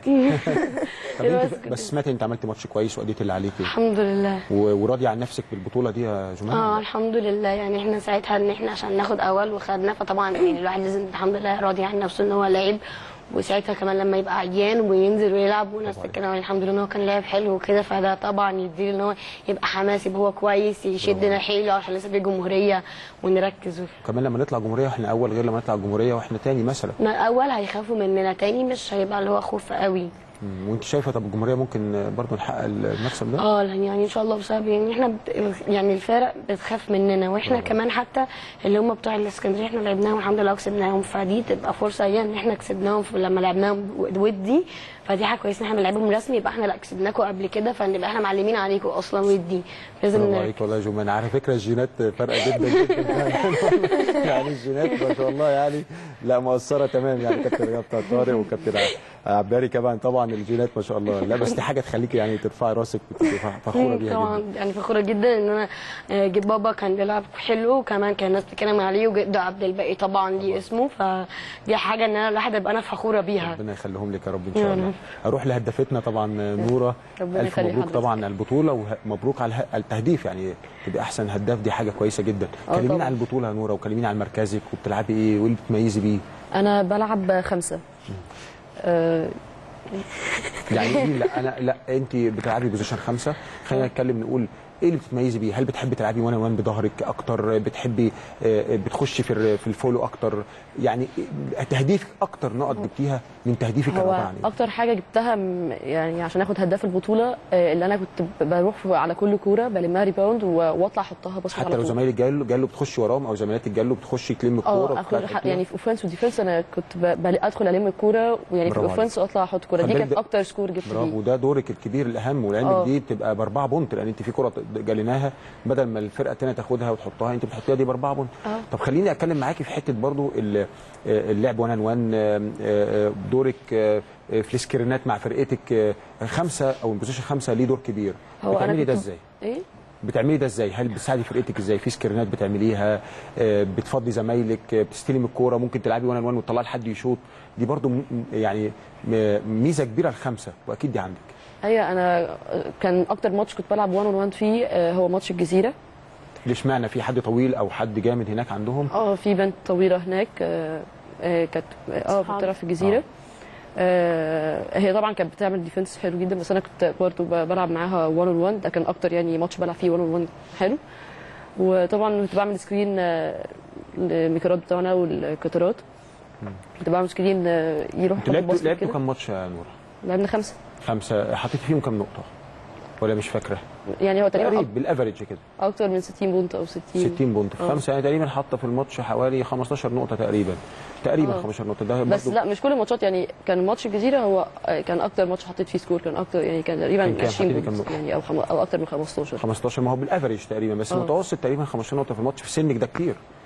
طب بس انت كده. بس سمعت انت عملت ماتش كويس واديت اللي عليكي الحمد لله و- وراضي عن نفسك بالبطوله دي يا جماعه اه الحمد لله يعني احنا ساعتها ان احنا عشان ناخد اول وخدنا فطبعا يعني الواحد لازم الحمد لله راضي عن نفسه ان هو لعيب وساعتها كمان لما يبقى عيان وينزل ويلعب ونفس الكلام الحمد لله ان هو كان لاعب حلو وكده فده طبعا يديله ان هو يبقى حماس يبقى هو كويس يشدنا حيله عشان لسه في جمهوريه ونركز وكمان لما نطلع جمهوريه احنا اول غير لما نطلع جمهوريه واحنا تاني مثلا ما اول هيخافوا مننا تاني مش هيبقى اللي هو خوف قوي مم. وانت شايفه طب الجمهوريه ممكن برضه نحقق المكسب ده اه يعني ان شاء الله بسبب يعني احنا بت... يعني الفرق بتخاف مننا واحنا كمان حتى اللي هم بتوع الاسكندريه احنا لعبناهم الحمد لله وكسبناهم فدي تبقى فرصه لينا ان احنا كسبناهم في- لما لعبناهم ودي فدي حاجه كويسه ان احنا بنلعبهم رسمي يبقى احنا لا كسبناكم قبل كده فنبقى احنا معلمين عليكم اصلا ودي لازم برافو نركز. عليك والله يا جمان على فكره الجينات فارقه جدا جدا يعني الجينات ما شاء الله يعني لا مؤثره تمام يعني كابتن رجب بتاع طارق وكابتن عباري كمان طبعا الجينات ما شاء الله لا بس دي حاجه تخليكي يعني ترفعي راسك وتبقي فخوره بيها طبعا جدا يعني فخوره جدا ان انا آه، جيت بابا كان بيلعب حلو وكمان كان الناس بتتكلم عليه وجد عبد الباقي طبعا ليه اسمه فدي حاجه ان انا الواحد ابقى انا فخوره بيها ربنا يخليهم لك يا رب ان شاء يا الله رب. اروح لهدافتنا طبعا نوره ربنا الف يخلي مبروك حضرتك. طبعا على البطوله ومبروك على اله- التهديف يعني تبقى احسن هداف دي حاجه كويسه جدا آه كلمينا طبعا. عن البطوله يا نوره وكلمينا عن مركزك وبتلعبي ايه وايه اللي بتميزي بيه انا بلعب خمسه آه، يعني ايه لا انا لا انت بتلعبي بوزيشن خمسه خلينا نتكلم نقول ايه اللي بتميزي بيه؟ هل بتحبي تلعبي وان وان بظهرك اكتر؟ بتحبي آه، بتخشي في ال- في الفولو اكتر؟ يعني إيه- تهديفك اكتر نقط جبتيها من تهديفك كان عباره هو عن ايه؟ اكتر حاجه جبتها م- يعني عشان اخد هداف البطوله آه، اللي انا كنت ب- بروح على كل كوره بلمها ريباوند و- واطلع احطها بس حتى لو زمايلك جاله جاله بتخشي وراهم او زميلاتك جاله بتخشي تلم الكوره اه وتطلعي اخد ح- تحطيها؟ يعني في اوفنس وديفنس انا كنت ب- بل- ادخل الم الكوره ويعني في برافو اوفنس واطلع احط كوره خلي دي بالك كانت ده- اكتر سكور جبت برافو بيه وده دورك الكبير الاهم ولعلمك آه. دي بتبقى باربعه بونت لان انت في كره جاليناها بدل ما الفرقه الثانيه تاخدها وتحطها انت بتحطيها دي باربعه بونت آه. طب خليني اتكلم معاكي في حته برضو ال- اللعب 1 1 دورك آه، في السكرينات مع فرقتك آه، خمسه او البوزيشن خمسه ليه دور كبير هو أنا بتعملي ده كنت- ازاي؟ ايه بتعملي ده ازاي؟ هل بتساعدي فرقتك ازاي؟ في سكرينات بتعمليها آه، بتفضي زمايلك آه، بتستلم الكوره ممكن تلعبي 1 1 وتطلعي لحد يشوط دي برضو م- يعني م- ميزه كبيره الخمسه واكيد دي عندك ايوه انا كان اكتر ماتش كنت بلعب 1 1 فيه آه، هو ماتش الجزيره ليش معنى في حد طويل او حد جامد هناك عندهم اه في بنت طويله هناك آه، آه، كانت اه أصحاب. بتلعب في الجزيره آه، هي طبعا كانت بتعمل ديفنس حلو جدا بس انا كنت برضه ب- بلعب معاها 1 اون 1 ده كان اكتر يعني ماتش بلعب فيه 1 اون 1 حلو وطبعا كنت بعمل سكرين آه، للميكروات بتوعنا والكترات كنت بعمل سكرين آه، يروح انتوا يحط لعبتوا باسكت لعبتوا كده. كام ماتش يا نور؟ لعبنا خمسه خمسه حطيتي فيهم كام نقطه؟ ولا مش فاكره؟ يعني هو تقريبا تقريبا أك- بالافريج كده اكتر من 60 بونت او 60 60 بونت في آه. خمسه يعني تقريبا حاطه في الماتش حوالي 15 نقطه تقريبا تقريبا آه. 15 نقطه ده بس برضو لا مش كل الماتشات يعني كان ماتش الجزيره هو آه، كان اكتر ماتش حطيت فيه سكور كان اكتر يعني كان كان تقريبا كام؟ 20 حطيتي كام بونت نقطة؟ يعني او خم... او اكتر من 15 15 ما هو بالافريج تقريبا بس آه. متوسط تقريبا 15 نقطه في الماتش في سنك ده كتير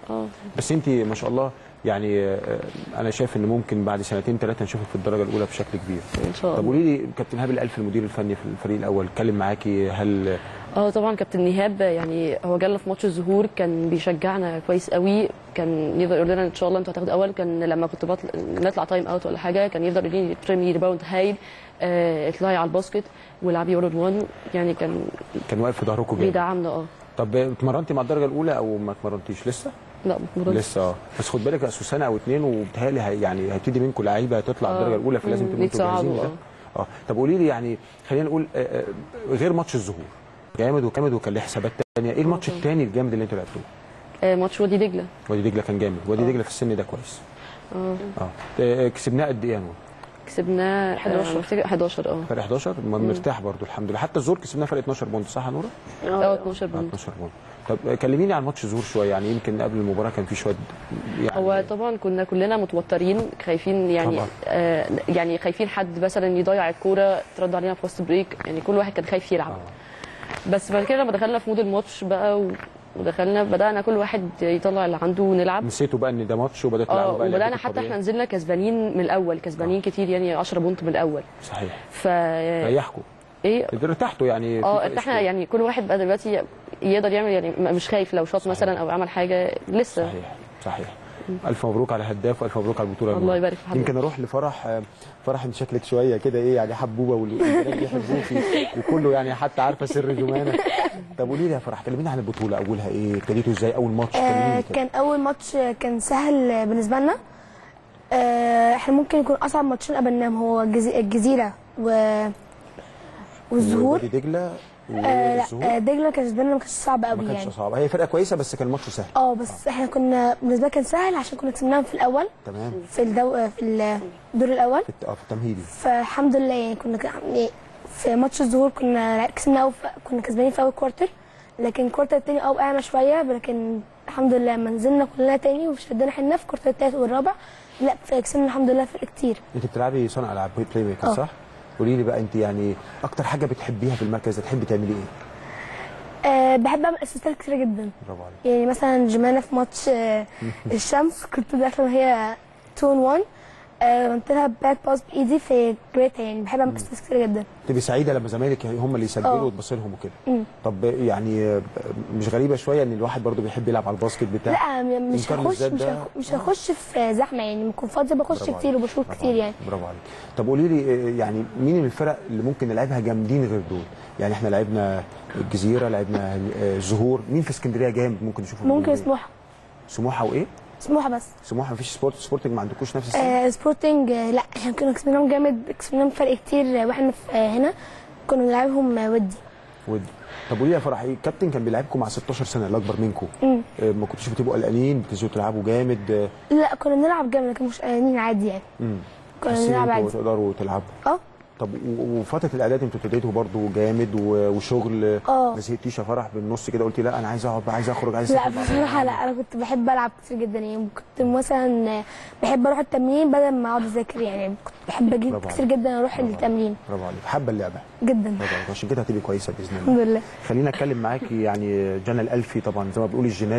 اه بس انت ما شاء الله يعني آه، انا شايف ان ممكن بعد سنتين ثلاثه نشوفك في الدرجه الاولى بشكل كبير ان شاء طب الله قولي لي كابتن هاب الالف المدير الفني في الفريق الاول اتكلم معاكي هل اه طبعا كابتن نهاب يعني هو جالنا في ماتش الظهور كان بيشجعنا كويس قوي كان يفضل يقول لنا ان شاء الله انتوا هتاخدوا اول كان لما كنت بطل... نطلع تايم اوت ولا حاجه كان يفضل يقول لي ترمي ريباوند هايل آه اطلعي على الباسكت والعبي 1 1 يعني كان كان واقف في ظهركم جامد بيدعمنا اه طب اتمرنتي مع الدرجه الاولى او ما اتمرنتيش لسه لا مرات لسه اه بس خد بالك اصل سنه او اتنين وبتهيألي هي- يعني هيبتدي منكم لعيبه تطلع آه. الدرجه الاولى فلازم مم. تبقوا انتوا جاهزين بيتصعدوا، لده. اه طب قولي لي يعني خلينا نقول آه، آه، غير ماتش الظهور جامد وجامد وكان ليه حسابات تانية ايه الماتش التاني الجامد اللي انتوا لعبتوه؟ آه ماتش وادي دجله وادي دجله كان جامد وادي دجله في السن ده كويس اه اه آه، كسبناه قد ايه يا نور؟ كسبناه 11. 11 11 اه فرق 11 م- مرتاح برضو الحمد لله حتى الزور كسبناه فرق 12 بونت صح يا نوره؟ اه 12 آه، بونت 12 بونت طب آه، كلميني عن ماتش الزور شويه يعني يمكن قبل المباراه كان في شويه يعني هو طبعا كنا كلنا متوترين خايفين يعني طبعاً. آه يعني خايفين حد مثلا يضيع الكوره ترد علينا في وسط بريك يعني كل واحد كان خايف يلعب آه. بس بعد كده لما دخلنا في مود الماتش بقى و- ودخلنا بدانا كل واحد يطلع اللي عنده ونلعب نسيتوا بقى ان ده ماتش وبدات اه تلعبوا بقى وبدانا لعبتكم حتى الطبيعية. احنا نزلنا كسبانين من الاول كسبانين كتير يعني 10 بونت من الاول صحيح ف ريحكم ايه ارتحتوا يعني في اه فرق احنا سكور. يعني كل واحد بقى دلوقتي يقدر يعمل يعني م- مش خايف لو شاط صحيح. مثلا او عمل حاجه لسه صحيح صحيح الف مبروك على الهداف والف مبروك على البطوله يا الله نور. يبارك في حضرتك. يمكن اروح لفرح آه، فرح انت شكلك شويه كده ايه يعني حبوبه والبنات بيحبوكي وكله يعني حتى عارفه سر جمانه طب قولي لي يا فرح كلميني عن البطوله اولها ايه ابتديتوا ازاي اول ماتش آه كلميني كده كان اول ماتش كان سهل بالنسبه لنا آه احنا ممكن يكون اصعب ماتشين قابلناهم هو الجزي- الجزيره و والظهور وادي دجله آه لا والظهور آه دجله كان بالنسبه لنا ما كانش صعب ما قوي كانش يعني صعب هي فرقه كويسه بس كان الماتش سهل اه بس احنا كنا بالنسبه لنا كان سهل عشان كنا كسبناهم في الاول تمام في الدو في الدور الاول في الت- آه، في التمهيدي فالحمد لله يعني كنا ك- يعني في ماتش الظهور كنا كسبنا أول كنا كسبانين في اول كوارتر لكن الكوارتر التاني اه وقعنا شويه لكن الحمد لله لما نزلنا كلنا تاني وشدنا حيلنا في الكوارتر التالت والرابع لا كسبنا الحمد لله فرق كتير انت بتلعبي صانع العاب بلاي ميكر اه. صح؟ قولي لي بقى انت يعني اكتر حاجه بتحبيها في المركز ده تحبي تعملي ايه؟ أه بحب اعمل اسيستات كتير جدا برافو عليك يعني مثلا جمانة في ماتش آه، الشمس كنت داخله وهي 2 1 آه، عملت لها باك باس بايدي في جريتا يعني بحب اعمل اسيستات كتير جدا تبقي سعيده لما زمايلك هم اللي يسجلوا اه. وتبصي لهم وكده مم. طب يعني مش غريبه شويه ان الواحد برضو بيحب يلعب على الباسكت بتاع لا م- مش إنكار هخش الذات مش ده- هخ- مش هخش في زحمه يعني لما اكون فاضيه بخش برافو كتير عليك. وبشوط برافو كتير عليك. يعني برافو عليك طب قولي لي اه، يعني مين من الفرق اللي ممكن نلعبها جامدين غير دول يعني احنا لعبنا الجزيره لعبنا اه، الزهور مين في اسكندريه جامد ممكن نشوفه ممكن بالليل؟ سموحه سموحه وايه سموحه بس سموحه مفيش سبورت سبورتنج ما عندكوش نفس السن آه سبورتنج آه لا احنا كنا كسبناهم جامد كسبناهم فرق كتير آه، واحنا في آه هنا كنا بنلعبهم آه، ودي ودي طب قولي لي يا فرح ايه الكابتن كان بيلعبكم مع 16 سنه اللي اكبر منكم مم. اه، ما كنتوش بتبقوا قلقانين بتنزلوا تلعبوا جامد اه، لا كنا بنلعب جامد لكن مش قلقانين عادي يعني امم كنا حاسين بنلعب انتوا عادي تقدروا تلعبوا اه طب و- وفتره الاعداد انتوا ابتديتوا برضو جامد و- وشغل اه. ما زهقتيش يا فرح بالنص كده قلتي لا انا عايز اقعد بقى عايز اخرج عايز لا أسافر بقى. بصراحة لا أنا كنت بحب ألعب كتير جدا يعني كنت مثلا بحب أروح التمرين بدل ما أقعد أذاكر يعني كنت بحب أجيب برافو كتير عليك. جدا أروح برافو عليك. التمرين برافو عليك حابه اللعبه جدا برافو عليك عشان كده هتبقي كويسه باذن الله الحمد لله خلينا اتكلم معاكي يعني جنى الالفي طبعا زي ما بيقول الجينات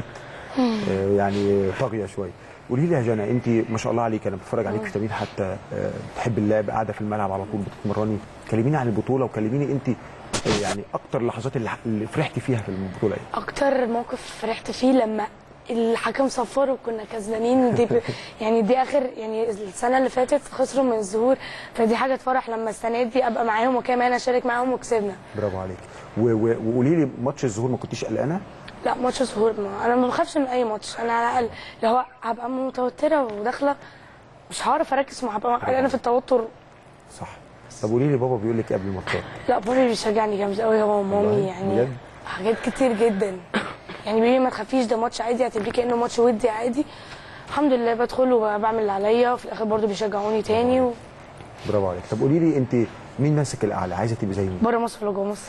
آه، يعني طاغيه شويه قولي لي يا جنى انت ما شاء الله عليك انا بتفرج عليك في تمرين حتى آه، بتحب اللعب قاعده في الملعب على طول بتتمرني كلميني عن البطوله وكلميني انت آه، يعني اكتر اللحظات اللي, اللي فرحتي فيها في البطوله ايه اكتر موقف فرحت فيه لما الحكم صفر وكنا كسبانين دي ب... يعني دي اخر يعني السنه اللي فاتت خسروا من الظهور فدي حاجه تفرح لما السنه دي ابقى معاهم وكمان اشارك معاهم وكسبنا برافو عليك و- و- وقولي لي ماتش الظهور ما كنتيش قلقانه لا ماتش الظهور ما انا ما بخافش من اي ماتش انا على الاقل اللي هو هبقى متوتره وداخله مش هعرف اركز ما هبقى انا في التوتر صح طب قولي لي بابا بيقول لك إيه قبل الماتشات لا بابي بيشجعني جامد قوي هو ومامي والله؟ يعني بجد؟ حاجات كتير جدا يعني بيقول لي ما تخافيش ده ماتش عادي اعتبريه كانه ماتش ودي عادي الحمد لله بدخل وبعمل اللي عليا وفي الاخر برضو بيشجعوني تاني و... برافو عليك طب قولي لي انت مين ماسك الاعلى عايزه تبقي زي مين بره مصر ولا جوه مصر؟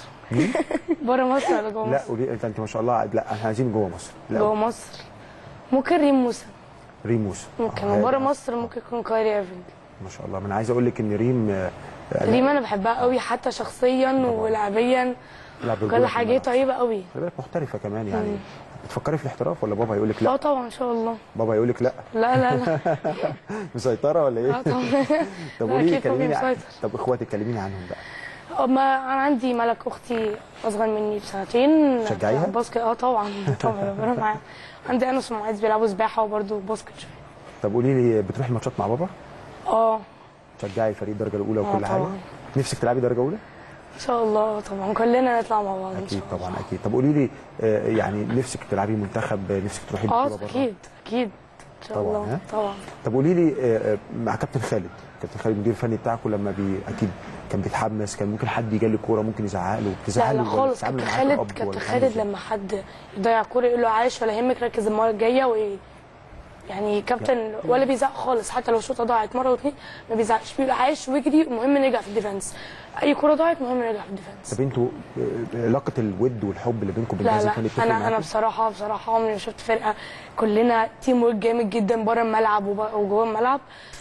بره مصر ولا جوه لا مصر؟ قولي انت انت ما شاء الله لا احنا عايزين جوه مصر لا جوه مصر ممكن ريم موسى ريموس ممكن آه، وبره هادي. مصر ممكن يكون كايري ايرفينج ما شاء الله ما انا عايز اقول لك ان ريم آه، آه، ريم انا بحبها قوي حتى شخصيا ولعبيا لعب كل بالجول في حاجه الملعب. طيبه قوي خلي بالك محترفه كمان يعني بتفكري في الاحتراف ولا بابا هيقول لك اه لا طبعا ان شاء الله بابا هيقول لك لا لا لا لا مسيطره ولا ايه اه طبعا طب لا، قولي لي أكيد بابي كلميني عن- مسيطر. طب اخواتك كلميني عنهم بقى ما انا عندي ملك اختي اصغر مني بسنتين تشجعيها؟ باسكت اه طبعا طبعا بروح معاها عندي انس ومعاذ بيلعبوا سباحه وبرده باسكت شويه طب قولي لي بتروحي الماتشات مع بابا اه تشجعي فريق الدرجه الاولى آه وكل حاجه طبعا. نفسك تلعبي درجه اولى ان شاء الله طبعا كلنا نطلع مع بعض ان اكيد شاء الله طبعا اكيد طب قولي لي آه، يعني نفسك تلعبي منتخب آه، نفسك تروحي اه بطوله بره اكيد اكيد ان شاء طبعاً، الله ها؟ طبعا طب قولي لي آه، آه، مع كابتن خالد كابتن خالد المدير الفني بتاعكم لما بي اكيد كان بيتحمس كان ممكن حد يجي كوره ممكن يزعق له لا بتزعلوا لا ولا خالص بتتعاملوا كابتن معاه خالد كأب كابتن ولا خالد بتعملوا إزاي؟ لما حد يضيع كوره يقول له عايش ولا يهمك ركز المره الجايه و يعني كابتن ولا بيزعق خالص حتى لو الشوطه ضاعت مره واتنين ما بيزعقش بيقول عايش واجري المهم نرجع في الديفنس اي كوره ضاعت المهم نرجع في الديفنس طب انتوا آه، علاقه الود والحب اللي بينكم لا بالجهاز لا الفني بتفرق انا انا معاكم؟ بصراحه بصراحه عمري ما شفت فرقه كلنا تيم ورك جامد جدا بره الملعب وب- وجوه الملعب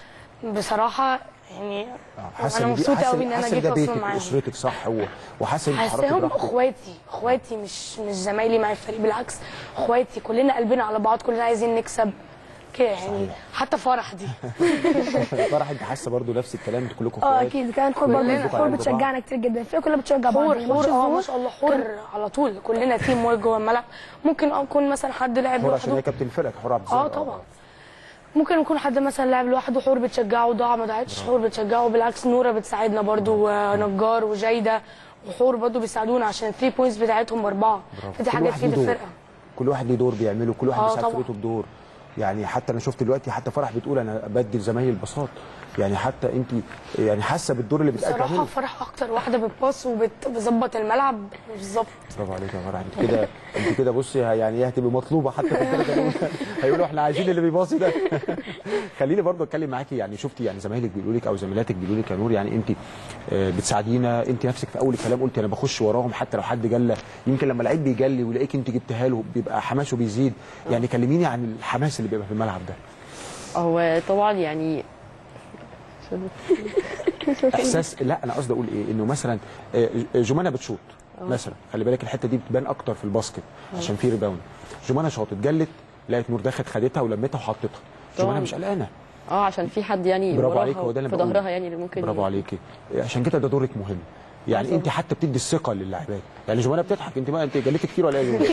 بصراحه يعني آه، حاسه انا إن دي- مبسوطه حاسة- قوي ان انا حاسة جيت ده اصلا بيتك معاهم واسرتك صح و- وحاسه ان حضرتك حاساهم براحتك. اخواتي اخواتي مش مش زمايلي معايا في الفريق بالعكس اخواتي كلنا قلبنا على بعض كلنا عايزين نكسب كده يعني حتى فرح دي فرح انت حاسه برضو نفس الكلام انتوا كلكم اه اخوات اكيد كان حور كلنا برضه بنشجع حور بعض. بتشجعنا كتير جدا الفرقه كلها بتشجع بعض حور ماتش حور اه ما الظهور شاء الله حور على طول كلنا تيم ورك جوه الملعب ممكن اه يكون مثلا حد لاعب حور عشان هي لوحده كابتن الفرقه حور عبد اه الزاهر طبعا ممكن يكون حد مثلا لاعب لوحده حور بتشجعه ضاع ما ضاعتش حور بتشجعه بالعكس نوره بتساعدنا برضو ونجار وجايده وحور برضو بيساعدونا عشان الثري بوينتس بتاعتهم باربعه فدي كل حاجه واحد ليه تفيد دور. الفرقه كل واحد ليه دور بيعمله كل واحد آه بيساعد طبعا. فرقته بدور يعني حتى انا شفت دلوقتي حتى فرح بتقول انا بدي لزمايلي البساط يعني حتى انت يعني حاسه بالدور اللي بتأدي بصراحه تعمله فرح اكتر واحده بتباص وبتظبط الملعب بالظبط برافو عليك يا فرح انت كده انت كده بصي يعني ايه هتبقي مطلوبه حتى في الدرجه الاولى هيقولوا احنا عايزين اللي بيباصي ده خليني برضو اتكلم معاكي يعني شفتي يعني زمايلك بيقولوا لك او زميلاتك بيقولوا لك يا نور يعني انت آه، بتساعدينا انت نفسك في اول الكلام قلت انا بخش وراهم حتى لو حد جلى يمكن لما لعيب بيجلي ويلاقيك انت جبتها له بيبقى حماسه بيزيد يعني كلميني عن الحماس اللي بيبقى في الملعب ده هو طبعا يعني احساس لا انا قصدي اقول ايه انه مثلا آه، جمانه بتشوط مثلا خلي بالك الحته دي بتبان اكتر في الباسكت عشان في ريباوند جمانه شاطت جلت لقيت نور دخلت خدتها ولمتها وحطتها جمانه طبعاً. مش قلقانه اه عشان في حد يعني برافو وراها عليك هو ده اللي في بقوله. ظهرها يعني اللي ممكن برافو عليكي عشان كده ده دورك مهم يعني طبعاً. انت حتى بتدي الثقه للاعبات يعني جمانه بتضحك انت ما انت جليتي كتير ولا ايه يا جمانة؟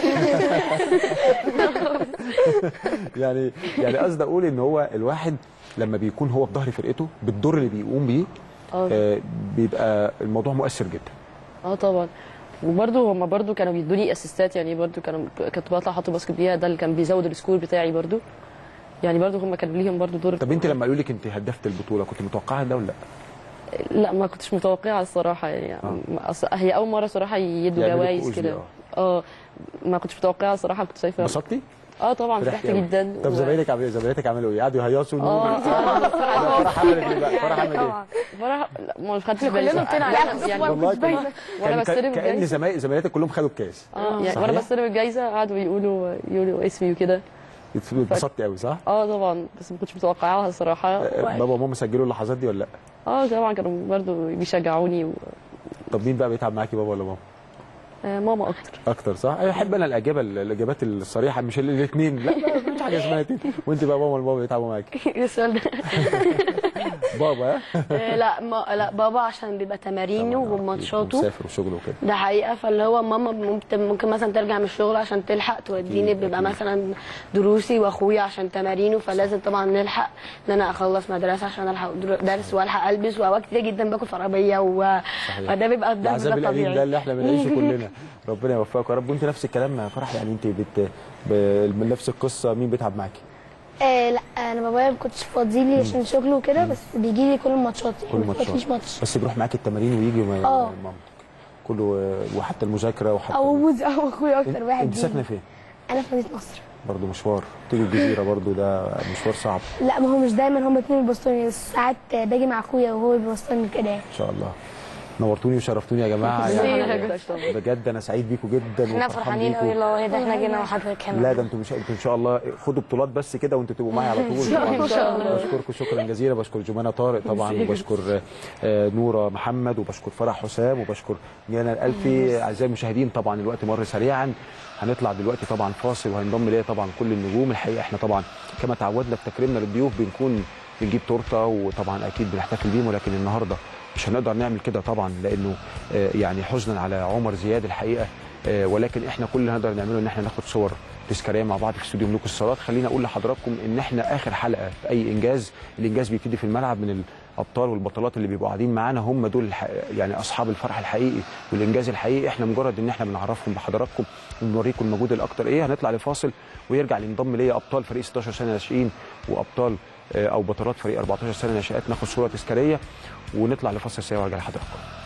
يعني يعني قصدي اقول ان هو الواحد لما بيكون هو في ظهر فرقته بالدور اللي بيقوم بيه اه آه بيبقى الموضوع مؤثر جدا اه طبعا وبرده هم برده كانوا بيدوني اسيستات يعني برده كانوا كنت بطلع احط باسكت بيها ده اللي كان بيزود السكور بتاعي برده يعني برده هم كانوا ليهم برده دور طب انت لما قالوا لك انت هدفت البطوله كنت متوقعه ده ولا لا؟ لا ما كنتش متوقعه الصراحه يعني ما- أصل هي اول مره صراحه يدوا يعملوا جوائز كؤوس كده دي، اه ما كنتش متوقعه الصراحه كنت شايفه انبسطتي؟ اه طبعا فرحت فرحتي أوي. جدا طب و- زمايلك عملوا زمايلك عملوا ايه؟ قعدوا يهيصوا اه اه لا، فرح عملت ايه بقى؟ فرح عملت ايه؟ طبعا فرح لا ما خدتش بالي كلنا نطينا لا، عليها. يعني والله وانا كان- بستلم كان الجايزه زمايل زمايلاتك كلهم خدوا الكاس اه يعني صحيح؟ وانا بستلم الجايزه قعدوا يقولوا يقولوا اسمي وكده اتبسطتي قوي صح؟ اه طبعا بس ما كنتش متوقعاها الصراحه آه، بابا وماما سجلوا اللحظات دي ولا لا؟ اه طبعا كانوا برضو بيشجعوني و... طب مين بقى بيتعب معاكي بابا ولا ماما؟ آه ماما اكتر اكتر صح؟ انا احب انا الاجابه الاجابات الصريحه مش الاثنين لا لا مفيش حاجه اسمها الاثنين وانت بقى ماما ولا بابا بيتعبوا معاكي؟ ايه السؤال ده بابا ها؟ آه، لا ما لا بابا عشان بيبقى تمارينه طبعاً، وماتشاته مسافر وشغله وكده ده حقيقه فاللي هو ماما ممكن, ممكن مثلا ترجع من الشغل عشان تلحق توديني أكيد، بيبقى أكيد. مثلا دروسي واخويا عشان تمارينه فلازم طبعا نلحق ان انا اخلص مدرسه عشان الحق در- درس والحق البس واوقات كتير جدا باكل في عربيه و... فده بيبقى ده العذاب بيبقى القديم ده طبيعي اللي احنا بنعيشه كلنا ربنا يوفقك يا رب وانت نفس الكلام يا فرح يعني انت بت ب- نفس القصه مين بيتعب معاكي؟ آه لا انا بابايا ما كنتش فاضي لي عشان شغله وكده بس بيجي لي كل الماتشات كل يعني ما ماتشات. فيش ماتش بس بيروح معاكي التمارين ويجي وما- اه. مامتك كله وحتى المذاكره وحتى او ابوز او اخويا انت- اكتر واحد انت ساكنه بيجي. فين؟ انا في مدينه نصر برضه مشوار تيجي الجزيره برضه ده مشوار صعب لا ما هو مش دايما هما اتنين بيوصلوني بس ساعات باجي مع اخويا وهو بيوصلني كده يعني ان شاء الله نورتوني وشرفتوني يا جماعه ميرسي. يعني بجد انا سعيد بيكم جدا احنا وفرحان فرحانين بيكم. قوي لو ده احنا جينا وحضرتك هنا لا ده انتوا مش انتوا ان شاء الله خدوا بطولات بس كده وانتوا تبقوا معايا على طول إن شاء الله. بشكركم شكرا جزيلا بشكر جمانه طارق طبعا ميرسي. وبشكر آه، نوره محمد وبشكر فرح حسام وبشكر نيانا الالفي اعزائي المشاهدين طبعا الوقت مر سريعا هنطلع دلوقتي طبعا فاصل وهينضم ليا طبعا كل النجوم الحقيقه احنا طبعا كما تعودنا في تكريمنا للضيوف بنكون بنجيب تورته وطبعا اكيد بنحتفل بيهم ولكن النهارده مش هنقدر نعمل كده طبعا لانه آه، يعني حزنا على عمر زياد الحقيقه آه، ولكن احنا كل اللي نقدر نعمله ان احنا ناخد صور تذكاريه مع بعض في استوديو ملوك الصالات خليني اقول لحضراتكم ان احنا اخر حلقه في اي انجاز الانجاز بيبتدي في الملعب من الابطال والبطلات اللي بيبقوا قاعدين معانا هم دول الح... يعني اصحاب الفرح الحقيقي والانجاز الحقيقي احنا مجرد ان احنا بنعرفهم بحضراتكم ونوريكم المجهود الاكتر ايه هنطلع لفاصل ويرجع ينضم ليا ابطال فريق 16 سنه ناشئين وابطال آه، او بطلات فريق 14 سنه ناشئات ناخد صوره تذكاريه ونطلع لفاصل سريع وارجع لحضراتكم